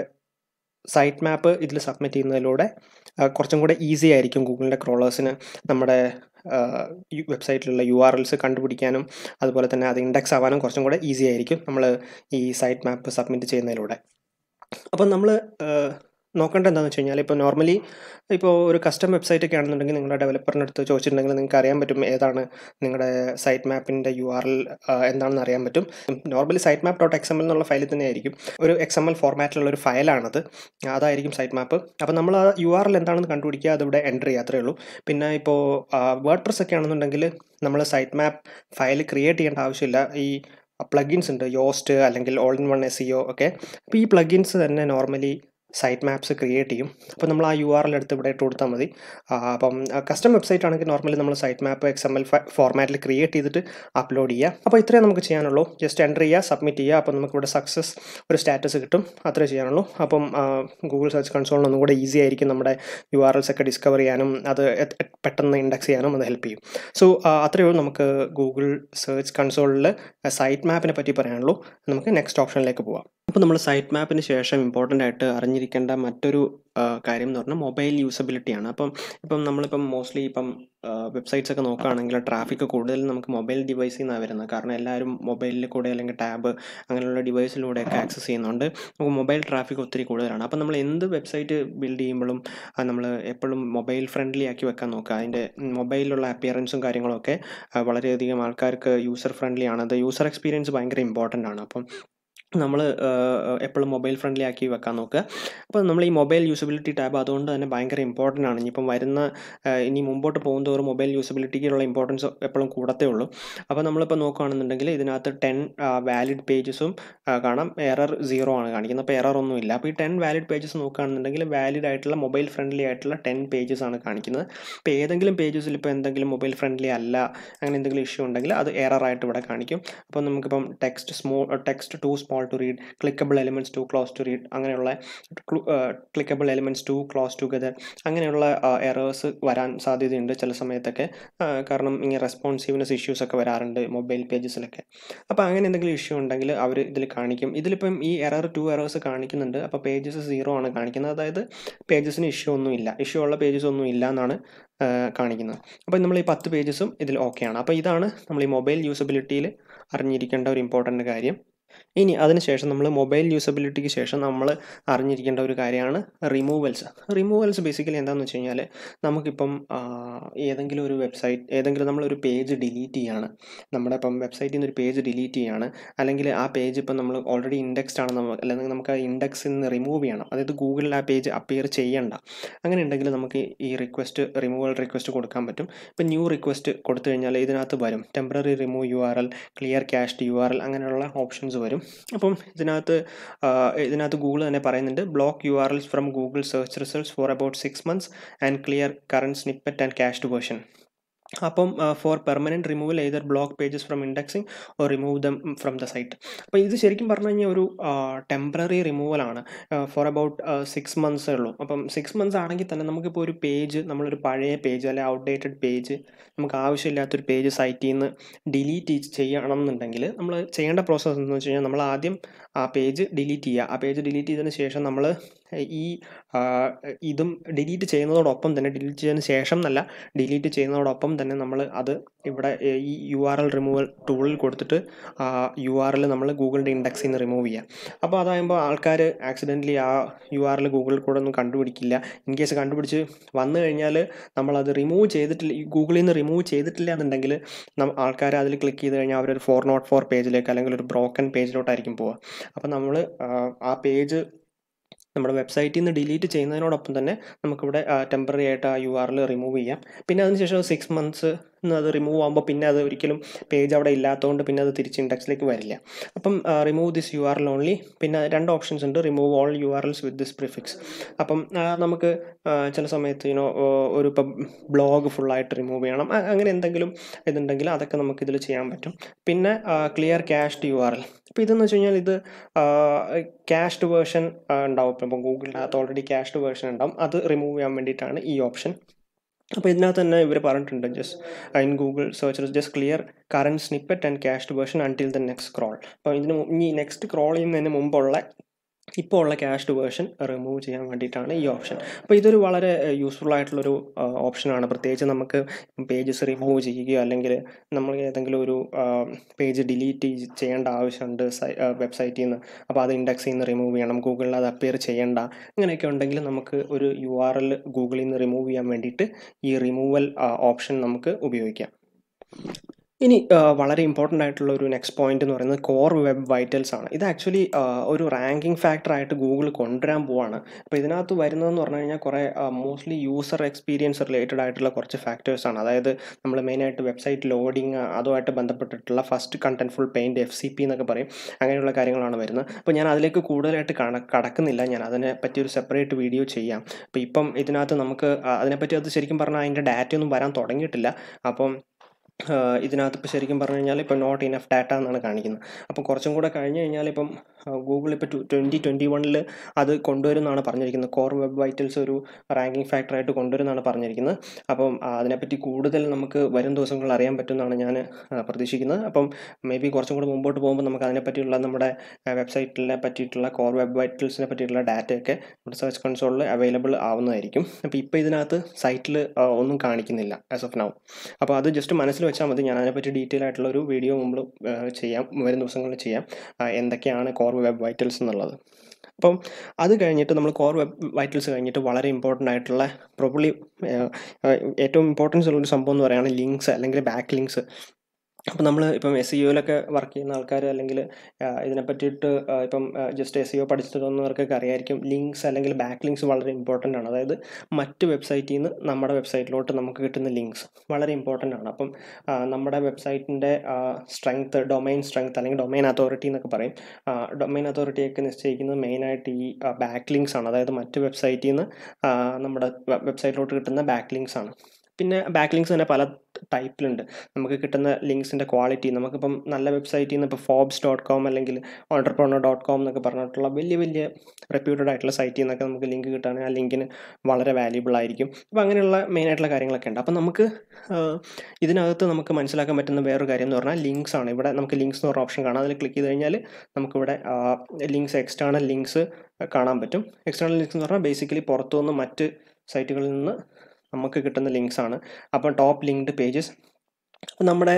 സൈറ്റ് മാപ്പ് ഇതിൽ സബ്മിറ്റ് ചെയ്യുന്നതിലൂടെ കുറച്ചും കൂടെ ഈസി ആയിരിക്കും ഗൂഗിളിൻ്റെ ക്രോളേഴ്സിന് നമ്മുടെ വെബ്സൈറ്റിലുള്ള യു ആർ എൽസ് കണ്ടുപിടിക്കാനും അതുപോലെ തന്നെ അത് ഇൻഡെക്സ് ആവാനും കുറച്ചും കൂടെ ഈസി ആയിരിക്കും നമ്മൾ ഈ സൈറ്റ് മാപ്പ് സബ്മിറ്റ് ചെയ്യുന്നതിലൂടെ അപ്പം നമ്മൾ നോക്കേണ്ട എന്താണെന്ന് വെച്ച് കഴിഞ്ഞാൽ ഇപ്പോൾ നോർമലി ഇപ്പോൾ ഒരു കസ്റ്റം വെബ്സൈറ്റ് ഒക്കെ ആണെന്നുണ്ടെങ്കിൽ നിങ്ങളുടെ ഡെവലപ്പറിൻ്റെ അടുത്ത് ചോദിച്ചിട്ടുണ്ടെങ്കിൽ നിങ്ങൾക്ക് അറിയാൻ പറ്റും ഏതാണ് നിങ്ങളുടെ സൈറ്റ് മാപ്പിൻ്റെ യു ആർ എൽ എന്താണെന്ന് അറിയാൻ പറ്റും normally site map dot X M L എന്നുള്ള ഫയലിൽ തന്നെ ആയിരിക്കും ഒരു എക്സ് എം എൽ ഫോർമാറ്റിലുള്ള ഒരു ഫയലാണത് അതായിരിക്കും സൈറ്റ് മാപ്പ് അപ്പോൾ നമ്മൾ ആ യു ആർ എൽ എന്താണെന്ന് കണ്ടുപിടിക്കുക അതിവിടെ എൻ്റർ ചെയ്യാത്രേ ഉള്ളൂ പിന്നെ ഇപ്പോൾ വേർഡ് പ്രസ് ഒക്കെ ആണെന്നുണ്ടെങ്കിൽ നമ്മൾ സൈറ്റ് മാപ്പ് ഫയൽ ക്രിയേറ്റ് ചെയ്യേണ്ട ആവശ്യമില്ല ഈ പ്ലഗിൻസ് ഉണ്ട് യോസ്റ്റ് അല്ലെങ്കിൽ all in one S E O ഒക്കെ അപ്പോൾ ഈ പ്ലഗിൻസ് തന്നെ നോർമലി സൈറ്റ് മാപ്സ് ക്രിയേറ്റ് ചെയ്യും അപ്പോൾ നമ്മൾ ആ യു ആർ എൽ എടുത്ത് ഇവിടെ ഇട്ട് കൊടുത്താൽ മതി അപ്പം കസ്റ്റം വെബ്സൈറ്റ് ആണെങ്കിൽ നോർമലി നമ്മൾ site map X M L ഫോർമാറ്റിൽ ക്രിയേറ്റ് ചെയ്തിട്ട് അപ്ലോഡ് ചെയ്യുക അപ്പോൾ ഇത്രയും നമുക്ക് ചെയ്യാനുള്ളൂ ജസ്റ്റ് എൻ്റർ ചെയ്യുക സബ്മിറ്റ് ചെയ്യുക അപ്പോൾ നമുക്ക് ഇവിടെ സക്സസ് ഒരു സ്റ്റാറ്റസ് കിട്ടും അത്രേ ചെയ്യാനുള്ളൂ അപ്പം ഗൂഗിൾ സെർച്ച് കൺസോളിന് ഒന്നും കൂടെ ഈസി ആയിരിക്കും നമ്മുടെ യു ആർ എൽസ് ഒക്കെ ഡിസ്കവർ ചെയ്യാനും അത് പെട്ടെന്ന് ഇൻഡെക്സ് ചെയ്യാനും അത് ഹെൽപ്പ് ചെയ്യും സോ അത്രയേ ഉള്ളൂ നമുക്ക് ഗൂഗിൾ സെർച്ച് കൺസോളിൽ സൈറ്റ് മാപ്പിനെ പറ്റി പറയാനുള്ളൂ നമുക്ക് നെക്സ്റ്റ് ഓപ്ഷനിലേക്ക് പോവാം അപ്പോൾ നമ്മൾ സൈറ്റ് മാപ്പിന് ശേഷം ഇമ്പോർട്ടൻ്റ് ആയിട്ട് അറിഞ്ഞിരിക്കേണ്ട മറ്റൊരു കാര്യം എന്ന് പറഞ്ഞാൽ മൊബൈൽ യൂസബിലിറ്റിയാണ് അപ്പം ഇപ്പം നമ്മളിപ്പം മോസ്റ്റ്ലി ഇപ്പം വെബ്സൈറ്റ്സ് ഒക്കെ നോക്കുകയാണെങ്കിൽ ട്രാഫിക് കൂടുതലും നമുക്ക് മൊബൈൽ ഡിവൈസിൽ നിന്നാണ് വരുന്നത് കാരണം എല്ലാവരും മൊബൈലിൽ കൂടെ അല്ലെങ്കിൽ ടാബ് അങ്ങനെയുള്ള ഡിവൈസിലൂടെയൊക്കെ ആക്സസ് ചെയ്യുന്നുണ്ട് നമുക്ക് മൊബൈൽ ട്രാഫിക് ഒത്തിരി കൂടുതലാണ് അപ്പം നമ്മൾ എന്ത് വെബ്സൈറ്റ് ബിൽഡ് ചെയ്യുമ്പോഴും നമ്മൾ എപ്പോഴും മൊബൈൽ ഫ്രണ്ട്ലി ആക്കി വെക്കാൻ നോക്കുക അതിൻ്റെ മൊബൈലിലുള്ള അപ്പിയറൻസും കാര്യങ്ങളൊക്കെ വളരെയധികം ആൾക്കാർക്ക് യൂസർ ഫ്രണ്ട്ലി ആണ് അത് യൂസർ എക്സ്പീരിയൻസ് ഭയങ്കര ഇമ്പോർട്ടൻ്റ് ആണ് അപ്പം നമ്മൾ എപ്പോഴും മൊബൈൽ ഫ്രണ്ട്ലി ആക്കി വെക്കാൻ നോക്കുക അപ്പോൾ നമ്മൾ ഈ മൊബൈൽ യൂസബിലിറ്റി ടാബ് അതുകൊണ്ട് തന്നെ ഭയങ്കര ഇമ്പോർട്ടൻ്റ് ആണ് ഇനിയിപ്പം വരുന്ന ഇനി മുമ്പോട്ട് പോകുന്നതോറും മൊബൈൽ യൂസബിലിറ്റിക്കുള്ള ഇമ്പോർട്ടൻസ് എപ്പോഴും കൂടത്തേ ഉള്ളൂ അപ്പോൾ നമ്മളിപ്പോൾ നോക്കുകയാണെന്നുണ്ടെങ്കിൽ ഇതിനകത്ത് ടെൻ വാലിഡ് പേജസും കാണാം എറർ സീറോ ആണ് കാണിക്കുന്നത് അപ്പോൾ എറർ ഒന്നും ഇല്ല അപ്പോൾ ഈ ടെൻ വാലിഡ് പേജസ് നോക്കുകയാണെന്നുണ്ടെങ്കിൽ വാലിഡ് ആയിട്ടുള്ള മൊബൈൽ ഫ്രണ്ട്ലി ആയിട്ടുള്ള ടെൻ പേജസ് ആണ് കാണിക്കുന്നത് ഇപ്പോൾ ഏതെങ്കിലും പേജസിൽ ഇപ്പോൾ എന്തെങ്കിലും മൊബൈൽ ഫ്രണ്ട്ലി അല്ല അങ്ങനെ എന്തെങ്കിലും ഇഷ്യൂ ഉണ്ടെങ്കിൽ അത് എറർ ആയിട്ട് ഇവിടെ കാണിക്കും അപ്പോൾ നമുക്കിപ്പം text small text too small to read clickable elements too close to read അങ്ങനെയുള്ള clickable elements too close together അങ്ങനെയുള്ള എറേഴ്സ് വരാൻ സാധ്യതയുണ്ട് ചില സമയത്തൊക്കെ കാരണം ഇങ്ങനെ റെസ്പോൺസീവ്നെസ് ഇഷ്യൂസ് ഒക്കെ വരാറുണ്ട് മൊബൈൽ പേജസിലൊക്കെ അപ്പോൾ അങ്ങനെ എന്തെങ്കിലും ഇഷ്യൂ ഉണ്ടെങ്കിൽ അവർ ഇതിൽ കാണിക്കും ഇതിലിപ്പം ഈ എറർ ടു എറേഴ്സ് കാണിക്കുന്നുണ്ട് അപ്പോൾ പേജസ് സീറോ ആണ് കാണിക്കുന്നത് അതായത് പേജസിന് ഇഷ്യൂ ഒന്നും ഇല്ല ഇഷ്യൂ ഉള്ള പേജസ് ഒന്നും ഇല്ല എന്നാണ് കാണിക്കുന്നത് അപ്പോൾ നമ്മൾ ഈ പത്ത് പേജസും ഇതിൽ ഓക്കെയാണ് അപ്പോൾ ഇതാണ് നമ്മൾ ഈ മൊബൈൽ യൂസബിലിറ്റിയിൽ അറിഞ്ഞിരിക്കേണ്ട ഒരു ഇമ്പോർട്ടൻ്റ് കാര്യം ഇനി അതിനുശേഷം നമ്മൾ മൊബൈൽ യൂസബിലിറ്റിക്ക് ശേഷം നമ്മൾ അറിഞ്ഞിരിക്കേണ്ട ഒരു കാര്യമാണ് റിമൂവൽസ് റിമൂവൽസ് ബേസിക്കലി എന്താണെന്ന് വെച്ച് കഴിഞ്ഞാൽ നമുക്കിപ്പം ഏതെങ്കിലും ഒരു വെബ്സൈറ്റ് ഏതെങ്കിലും നമ്മളൊരു പേജ് ഡിലീറ്റ് ചെയ്യാണ് നമ്മുടെ ഇപ്പം വെബ്സൈറ്റിൽ നിന്ന് ഒരു പേജ് ഡിലീറ്റ് ചെയ്യാണ് അല്ലെങ്കിൽ ആ പേജ് ഇപ്പം നമ്മൾ ഓൾറെഡി ഇൻഡെക്സ്ഡ് ആണ് നമുക്ക് അല്ലെങ്കിൽ നമുക്ക് ആ ഇൻഡെക്സിൽ നിന്ന് റിമൂവ് ചെയ്യണം അതായത് ഗൂഗിളിൽ ആ പേജ് അപ്പിയർ ചെയ്യണ്ട അങ്ങനെ ഉണ്ടെങ്കിൽ നമുക്ക് ഈ റിക്വസ്റ്റ് റിമൂവൽ റിക്വസ്റ്റ് കൊടുക്കാൻ പറ്റും ഇപ്പം ന്യൂ റിക്വസ്റ്റ് കൊടുത്തു കഴിഞ്ഞാൽ ഇതിനകത്ത് വരും temporary remove U R L clear cached U R L അങ്ങനെയുള്ള ഓപ്ഷൻസ് വരും അപ്പം ഇതിനകത്ത് ഇതിനകത്ത് ഗൂഗിൾ തന്നെ പറയുന്നുണ്ട് block U R Ls from Google search results for about six months and clear current snippet and cached version അപ്പം for permanent removal either block pages from indexing or remove them from the site അപ്പോൾ ഇത് ശരിക്കും പറഞ്ഞു കഴിഞ്ഞാൽ ഒരു temporary റിമൂവലാണ് for about six മന്ത്സേ ഉള്ളൂ അപ്പം സിക്സ് മന്ത്സ് ആണെങ്കിൽ തന്നെ നമുക്കിപ്പോൾ ഒരു പേജ് നമ്മളൊരു പഴയ പേജ് അല്ലെങ്കിൽ ഔട്ട്ഡേറ്റഡ് പേജ് നമുക്ക് ആവശ്യമില്ലാത്തൊരു പേജ് സൈറ്റിൽ നിന്ന് ഡിലീറ്റ് ചെയ്യണം എന്നുണ്ടെങ്കിൽ നമ്മൾ ചെയ്യേണ്ട പ്രോസസ്സ് എന്ന് വെച്ച് കഴിഞ്ഞാൽ നമ്മൾ ആദ്യം ആ പേജ് ഡിലീറ്റ് ചെയ്യുക ആ പേജ് ഡിലീറ്റ് ചെയ്തതിന് ശേഷം നമ്മൾ ഈ ഇതും ഡിലീറ്റ് ചെയ്യുന്നതോടൊപ്പം തന്നെ ഡിലീറ്റ് ചെയ്തതിന് ശേഷം എന്നല്ല ഡിലീറ്റ് ചെയ്യുന്നതോടൊപ്പം തന്നെ നമ്മൾ അത് ഇവിടെ ഈ യു ആർ എൽ റിമൂവൽ ടൂളിൽ കൊടുത്തിട്ട് യു ആർ എൽ നമ്മൾ ഗൂഗിളിൻ്റെ ഇൻഡെക്സിൽ നിന്ന് റിമൂവ് ചെയ്യുക അപ്പോൾ അതാകുമ്പോൾ ആൾക്കാർ ആക്സിഡൻ്റലി ആ യു ആർ എൽ ഗൂഗിളിൽ കൂടെ ഒന്നും കണ്ടുപിടിക്കില്ല ഇൻ കേസ് കണ്ടുപിടിച്ച് വന്നു കഴിഞ്ഞാൽ നമ്മളത് റിമൂവ് ചെയ്തിട്ടില്ല ഗൂഗിളിൽ നിന്ന് റിമൂവ് ചെയ്തിട്ടില്ല എന്നുണ്ടെങ്കിൽ ആൾക്കാർ അതിൽ ക്ലിക്ക് ചെയ്ത് കഴിഞ്ഞാൽ അവരൊരു ഫോർ നോട്ട് ഫോർ പേജിലേക്ക് അല്ലെങ്കിൽ ഒരു ബ്രോക്കൺ പേജിലോട്ടായിരിക്കും പോവുക അപ്പോൾ നമ്മൾ ആ പേജ് നമ്മുടെ വെബ്സൈറ്റിൽ നിന്ന് ഡിലീറ്റ് ചെയ്യുന്നതിനോടൊപ്പം തന്നെ നമുക്കിവിടെ ടെമ്പററി ആയിട്ട് ആ യു ആർ എൽ റിമൂവ് ചെയ്യാം പിന്നെ അതിനുശേഷം സിക്സ് മന്ത്സ് അത് റിമൂവ് ആകുമ്പോൾ പിന്നെ അത് ഒരിക്കലും പേജ് അവിടെ ഇല്ലാത്തതുകൊണ്ട് പിന്നെ അത് തിരിച്ച് ഇൻഡെക്സിലേക്ക് വരില്ല അപ്പം remove this U R L only പിന്നെ രണ്ട് ഓപ്ഷൻസ് ഉണ്ട് remove all U R Ls with this prefix അപ്പം നമുക്ക് ചില സമയത്ത് യുനോ ഒരു ഇപ്പം ബ്ലോഗ് ഫുള്ളായിട്ട് റിമൂവ് ചെയ്യണം അങ്ങനെ എന്തെങ്കിലും ഇതുണ്ടെങ്കിൽ അതൊക്കെ നമുക്ക് ഇതിൽ ചെയ്യാൻ പറ്റും പിന്നെ clear cached U R L അപ്പോൾ ഇതെന്ന് വെച്ച് കഴിഞ്ഞാൽ ഇത് ക്യാഷ്ഡ് വേർഷൻ ഉണ്ടാവും ഇപ്പം ഗൂഗിളിനകത്ത് ഓൾറെഡി ക്യാഷ്ഡ് വേർഷൻ ഉണ്ടാവും അത് റിമൂവ് ചെയ്യാൻ വേണ്ടിയിട്ടാണ് ഈ ഓപ്ഷൻ അപ്പോൾ ഇതിനകത്ത് തന്നെ ഇവർ പറഞ്ഞിട്ടുണ്ട് just in Google search just clear current snippet and cached version until the next crawl അപ്പോൾ ഇതിന് മു- ഇനി നെക്സ്റ്റ് ക്രോൾ ചെയ്യുന്നതിന് മുമ്പുള്ള ഇപ്പോൾ ഉള്ള ക്യാഷ്ഡ് വേർഷൻ റിമൂവ് ചെയ്യാൻ വേണ്ടിയിട്ടാണ് ഈ ഓപ്ഷൻ അപ്പോൾ ഇതൊരു വളരെ യൂസ്ഫുൾ ആയിട്ടുള്ളൊരു ഓപ്ഷനാണ് പ്രത്യേകിച്ച് നമുക്ക് പേജസ് റിമൂവ് ചെയ്യുകയോ അല്ലെങ്കിൽ നമ്മൾ ഏതെങ്കിലും ഒരു പേജ് ഡിലീറ്റ് ചെയ്യേണ്ട ആവശ്യമുണ്ട് വെബ്സൈറ്റിൽ നിന്ന് അപ്പോൾ അത് ഇൻഡെക്സിൽ നിന്ന് റിമൂവ് ചെയ്യണം ഗൂഗിളിൽ അത് അപ്പിയർ ചെയ്യേണ്ട അങ്ങനെയൊക്കെ ഉണ്ടെങ്കിൽ നമുക്ക് ഒരു യു ആർ എൽ ഗൂഗിളിൽ നിന്ന് റിമൂവ് ചെയ്യാൻ വേണ്ടിയിട്ട് ഈ റിമൂവൽ ഓപ്ഷൻ നമുക്ക് ഉപയോഗിക്കാം ഇനി ആ, വളരെ ഇമ്പോർട്ടൻ്റ് ആയിട്ടുള്ള ഒരു നെക്സ്റ്റ് പോയിന്റ് എന്ന് പറയുന്നത് കോർ വെബ് വൈറ്റൽസ് ആണ് ഇത് ആക്ച്വലി ഒരു റാങ്കിങ് ഫാക്ടർ ആയിട്ട് ഗൂഗിൾ കൊണ്ടുവരാൻ പോവാണ് അപ്പോൾ ഇതിനകത്ത് വരുന്നതെന്ന് പറഞ്ഞു കഴിഞ്ഞാൽ കുറേ മോസ്റ്റ്ലി യൂസർ എക്സ്പീരിയൻസ് റിലേറ്റഡ് ആയിട്ടുള്ള കുറച്ച് ഫാക്ടേഴ്സ് ആണ് അതായത് നമ്മൾ മെയിനായിട്ട് വെബ്സൈറ്റ് ലോഡിങ് അതുമായിട്ട് ബന്ധപ്പെട്ടിട്ടുള്ള first contentful paint F C P എന്നൊക്കെ പറയും അങ്ങനെയുള്ള കാര്യങ്ങളാണ് വരുന്നത് അപ്പോൾ ഞാൻ അതിലേക്ക് കൂടുതലായിട്ട് കണ കടക്കുന്നില്ല ഞാൻ അതിനെ പറ്റി ഒരു സെപ്പറേറ്റ് വീഡിയോ ചെയ്യാം അപ്പോൾ ഇപ്പം ഇതിനകത്ത് നമുക്ക് ആ, അതിനെപ്പറ്റി അത് ശരിക്കും പറഞ്ഞാൽ അതിൻ്റെ ഡാറ്റ ഒന്നും വരാൻ തുടങ്ങിയിട്ടില്ല അപ്പം ആഹ് ഇതിനകത്ത് ഇപ്പോൾ ശരിക്കും പറഞ്ഞു കഴിഞ്ഞാൽ ഇപ്പോൾ നോട്ട് ഇനഫ് ഡാറ്റ എന്നാണ് കാണിക്കുന്നത് അപ്പം കുറച്ചും കൂടെ കഴിഞ്ഞ് കഴിഞ്ഞാൽ ഇപ്പം ഗൂഗിൾ ഇപ്പോൾ ട്വൻറ്റി ട്വൻറ്റി വണ്ണിൽ അത് കൊണ്ടുവരുമെന്നാണ് പറഞ്ഞിരിക്കുന്നത് കോർ വെബ് വൈറ്റൽസ് ഒരു റാങ്കിങ് ഫാക്ടറായിട്ട് കൊണ്ടുവരുമെന്നാണ് പറഞ്ഞിരിക്കുന്നത് അപ്പം ആ, അതിനെപ്പറ്റി കൂടുതൽ നമുക്ക് വരും ദിവസങ്ങളിൽ അറിയാൻ പറ്റുമെന്നാണ് ഞാൻ പ്രതീക്ഷിക്കുന്നത് അപ്പം മേ ബി കുറച്ചും കൂടെ മുമ്പോട്ട് പോകുമ്പോൾ നമുക്ക് അതിനെപ്പറ്റിയുള്ള നമ്മുടെ വെബ്സൈറ്റിനെ പറ്റിയിട്ടുള്ള കോർ വെബ് വൈറ്റൽസിനെ പറ്റിയിട്ടുള്ള ഡാറ്റയൊക്കെ നമ്മുടെ സെർച്ച് കൺസോളിൽ അവൈലബിൾ ആവുന്നതായിരിക്കും അപ്പോൾ ഇപ്പോൾ ഇതിനകത്ത് സൈറ്റിൽ ഒന്നും കാണിക്കുന്നില്ല ആസ് ഓഫ് നൗ അപ്പോൾ അത് ജസ്റ്റ് മനസ്സിൽ വെച്ചാൽ മതി ഞാൻ അതിനെപ്പറ്റി ഡീറ്റെയിൽ ആയിട്ടുള്ള ഒരു വീഡിയോ മുമ്പ് ചെയ്യാം വരും ദിവസങ്ങളിൽ ചെയ്യാം ആ, എന്തൊക്കെയാണ് കോർ വെബ് വൈറ്റൽസ് എന്നുള്ളത് അപ്പം അത് കഴിഞ്ഞിട്ട് നമ്മൾ കോർ വെബ് വൈറ്റൽസ് കഴിഞ്ഞിട്ട് വളരെ ഇമ്പോർട്ടൻ്റ് ആയിട്ടുള്ള പ്രോബ്ലി ഏറ്റവും ഇമ്പോർട്ടൻസ് ഉള്ള ഒരു സംഭവം എന്ന് പറയുകയാണ് ലിങ്ക്സ് അല്ലെങ്കിൽ ബാക്ക് ലിങ്ക്സ് അപ്പോൾ നമ്മൾ ഇപ്പം എസ് ഇ ഒയിലൊക്കെ വർക്ക് ചെയ്യുന്ന ആൾക്കാർ അല്ലെങ്കിൽ ഇതിനെ പറ്റിയിട്ട് ആ, ഇപ്പം ജസ്റ്റ് എസ് ഇ ഒ പഠിച്ചു തോന്നുന്നവർക്കൊക്കെ അറിയായിരിക്കും ലിങ്ക്സ് അല്ലെങ്കിൽ ബാക്ക് ലിങ്ക്സ് വളരെ ഇമ്പോർട്ടൻ്റ് ആണ് അതായത് മറ്റ് വെബ്സൈറ്റിൽ നിന്ന് നമ്മുടെ വെബ്സൈറ്റിലോട്ട് നമുക്ക് കിട്ടുന്ന ലിങ്ക്സ് വളരെ ഇമ്പോർട്ടൻ്റ് ആണ് അപ്പം ആ, നമ്മുടെ വെബ്സൈറ്റിൻ്റെ സ്ട്രെങ്ത് ഡൊമൈൻ സ്ട്രെങ്ത് അല്ലെങ്കിൽ ഡൊമൈൻ അതോറിറ്റി എന്നൊക്കെ പറയും ഡൊമൈൻ അതോറിറ്റിയൊക്കെ നിശ്ചയിക്കുന്നത് മെയിനായിട്ട് ഈ ബാക്ക് ലിങ്ക്സ് ആണ് അതായത് മറ്റ് വെബ്സൈറ്റിൽ നിന്ന് ആ, നമ്മുടെ വെബ്സൈറ്റിലോട്ട് കിട്ടുന്ന ബാക്ക് ലിങ്ക്സ് ആണ് പിന്നെ ബാക്ക് ലിങ്ക്സ് തന്നെ പല ടൈപ്പിലുണ്ട് നമുക്ക് കിട്ടുന്ന ലിങ്ക്സിൻ്റെ ക്വാളിറ്റി നമുക്കിപ്പം നല്ല വെബ്സൈറ്റിൽ നിന്ന് ഇപ്പോൾ ഫോബ്സ് ഡോട്ട് കോം അല്ലെങ്കിൽ ഓണ്ടർപ്രണർ ഡോട്ട് കോം എന്നൊക്കെ പറഞ്ഞിട്ടുള്ള വലിയ വലിയ റെപ്യൂട്ടഡ് ആയിട്ടുള്ള സൈറ്റിൽ നിന്നൊക്കെ നമുക്ക് ലിങ്ക് കിട്ടുകയാണെങ്കിൽ ആ ലിങ്കിന് വളരെ വാല്യൂബിൾ ആയിരിക്കും അപ്പോൾ അങ്ങനെയുള്ള മെയിൻ ആയിട്ടുള്ള കാര്യങ്ങളൊക്കെ ഉണ്ട് അപ്പോൾ നമുക്ക് ആഹ്, ഇതിനകത്ത് നമുക്ക് മനസ്സിലാക്കാൻ പറ്റുന്ന വേറൊരു കാര്യം എന്ന് പറഞ്ഞാൽ ലിങ്ക്സ് ആണ് ഇവിടെ നമുക്ക് ലിങ്ക്സ് എന്ന് പറഞ്ഞ ഓപ്ഷൻ കാണാം അതിൽ ക്ലിക്ക് ചെയ്ത് കഴിഞ്ഞാൽ നമുക്കിവിടെ ലിങ്ക്സ് എക്സ്റ്റേണൽ ലിങ്ക്സ് കാണാൻ പറ്റും എക്സ്റ്റേണൽ ലിങ്ക്സ് എന്ന് പറഞ്ഞാൽ ബേസിക്കലി പുറത്തുനിന്ന് മറ്റ് സൈറ്റുകളിൽ നിന്ന് നമുക്ക് കിട്ടുന്ന ലിങ്ക്സ് ആണ് അപ്പം ടോപ്പ് ലിങ്ക്ഡ് പേജസ് അപ്പം നമ്മുടെ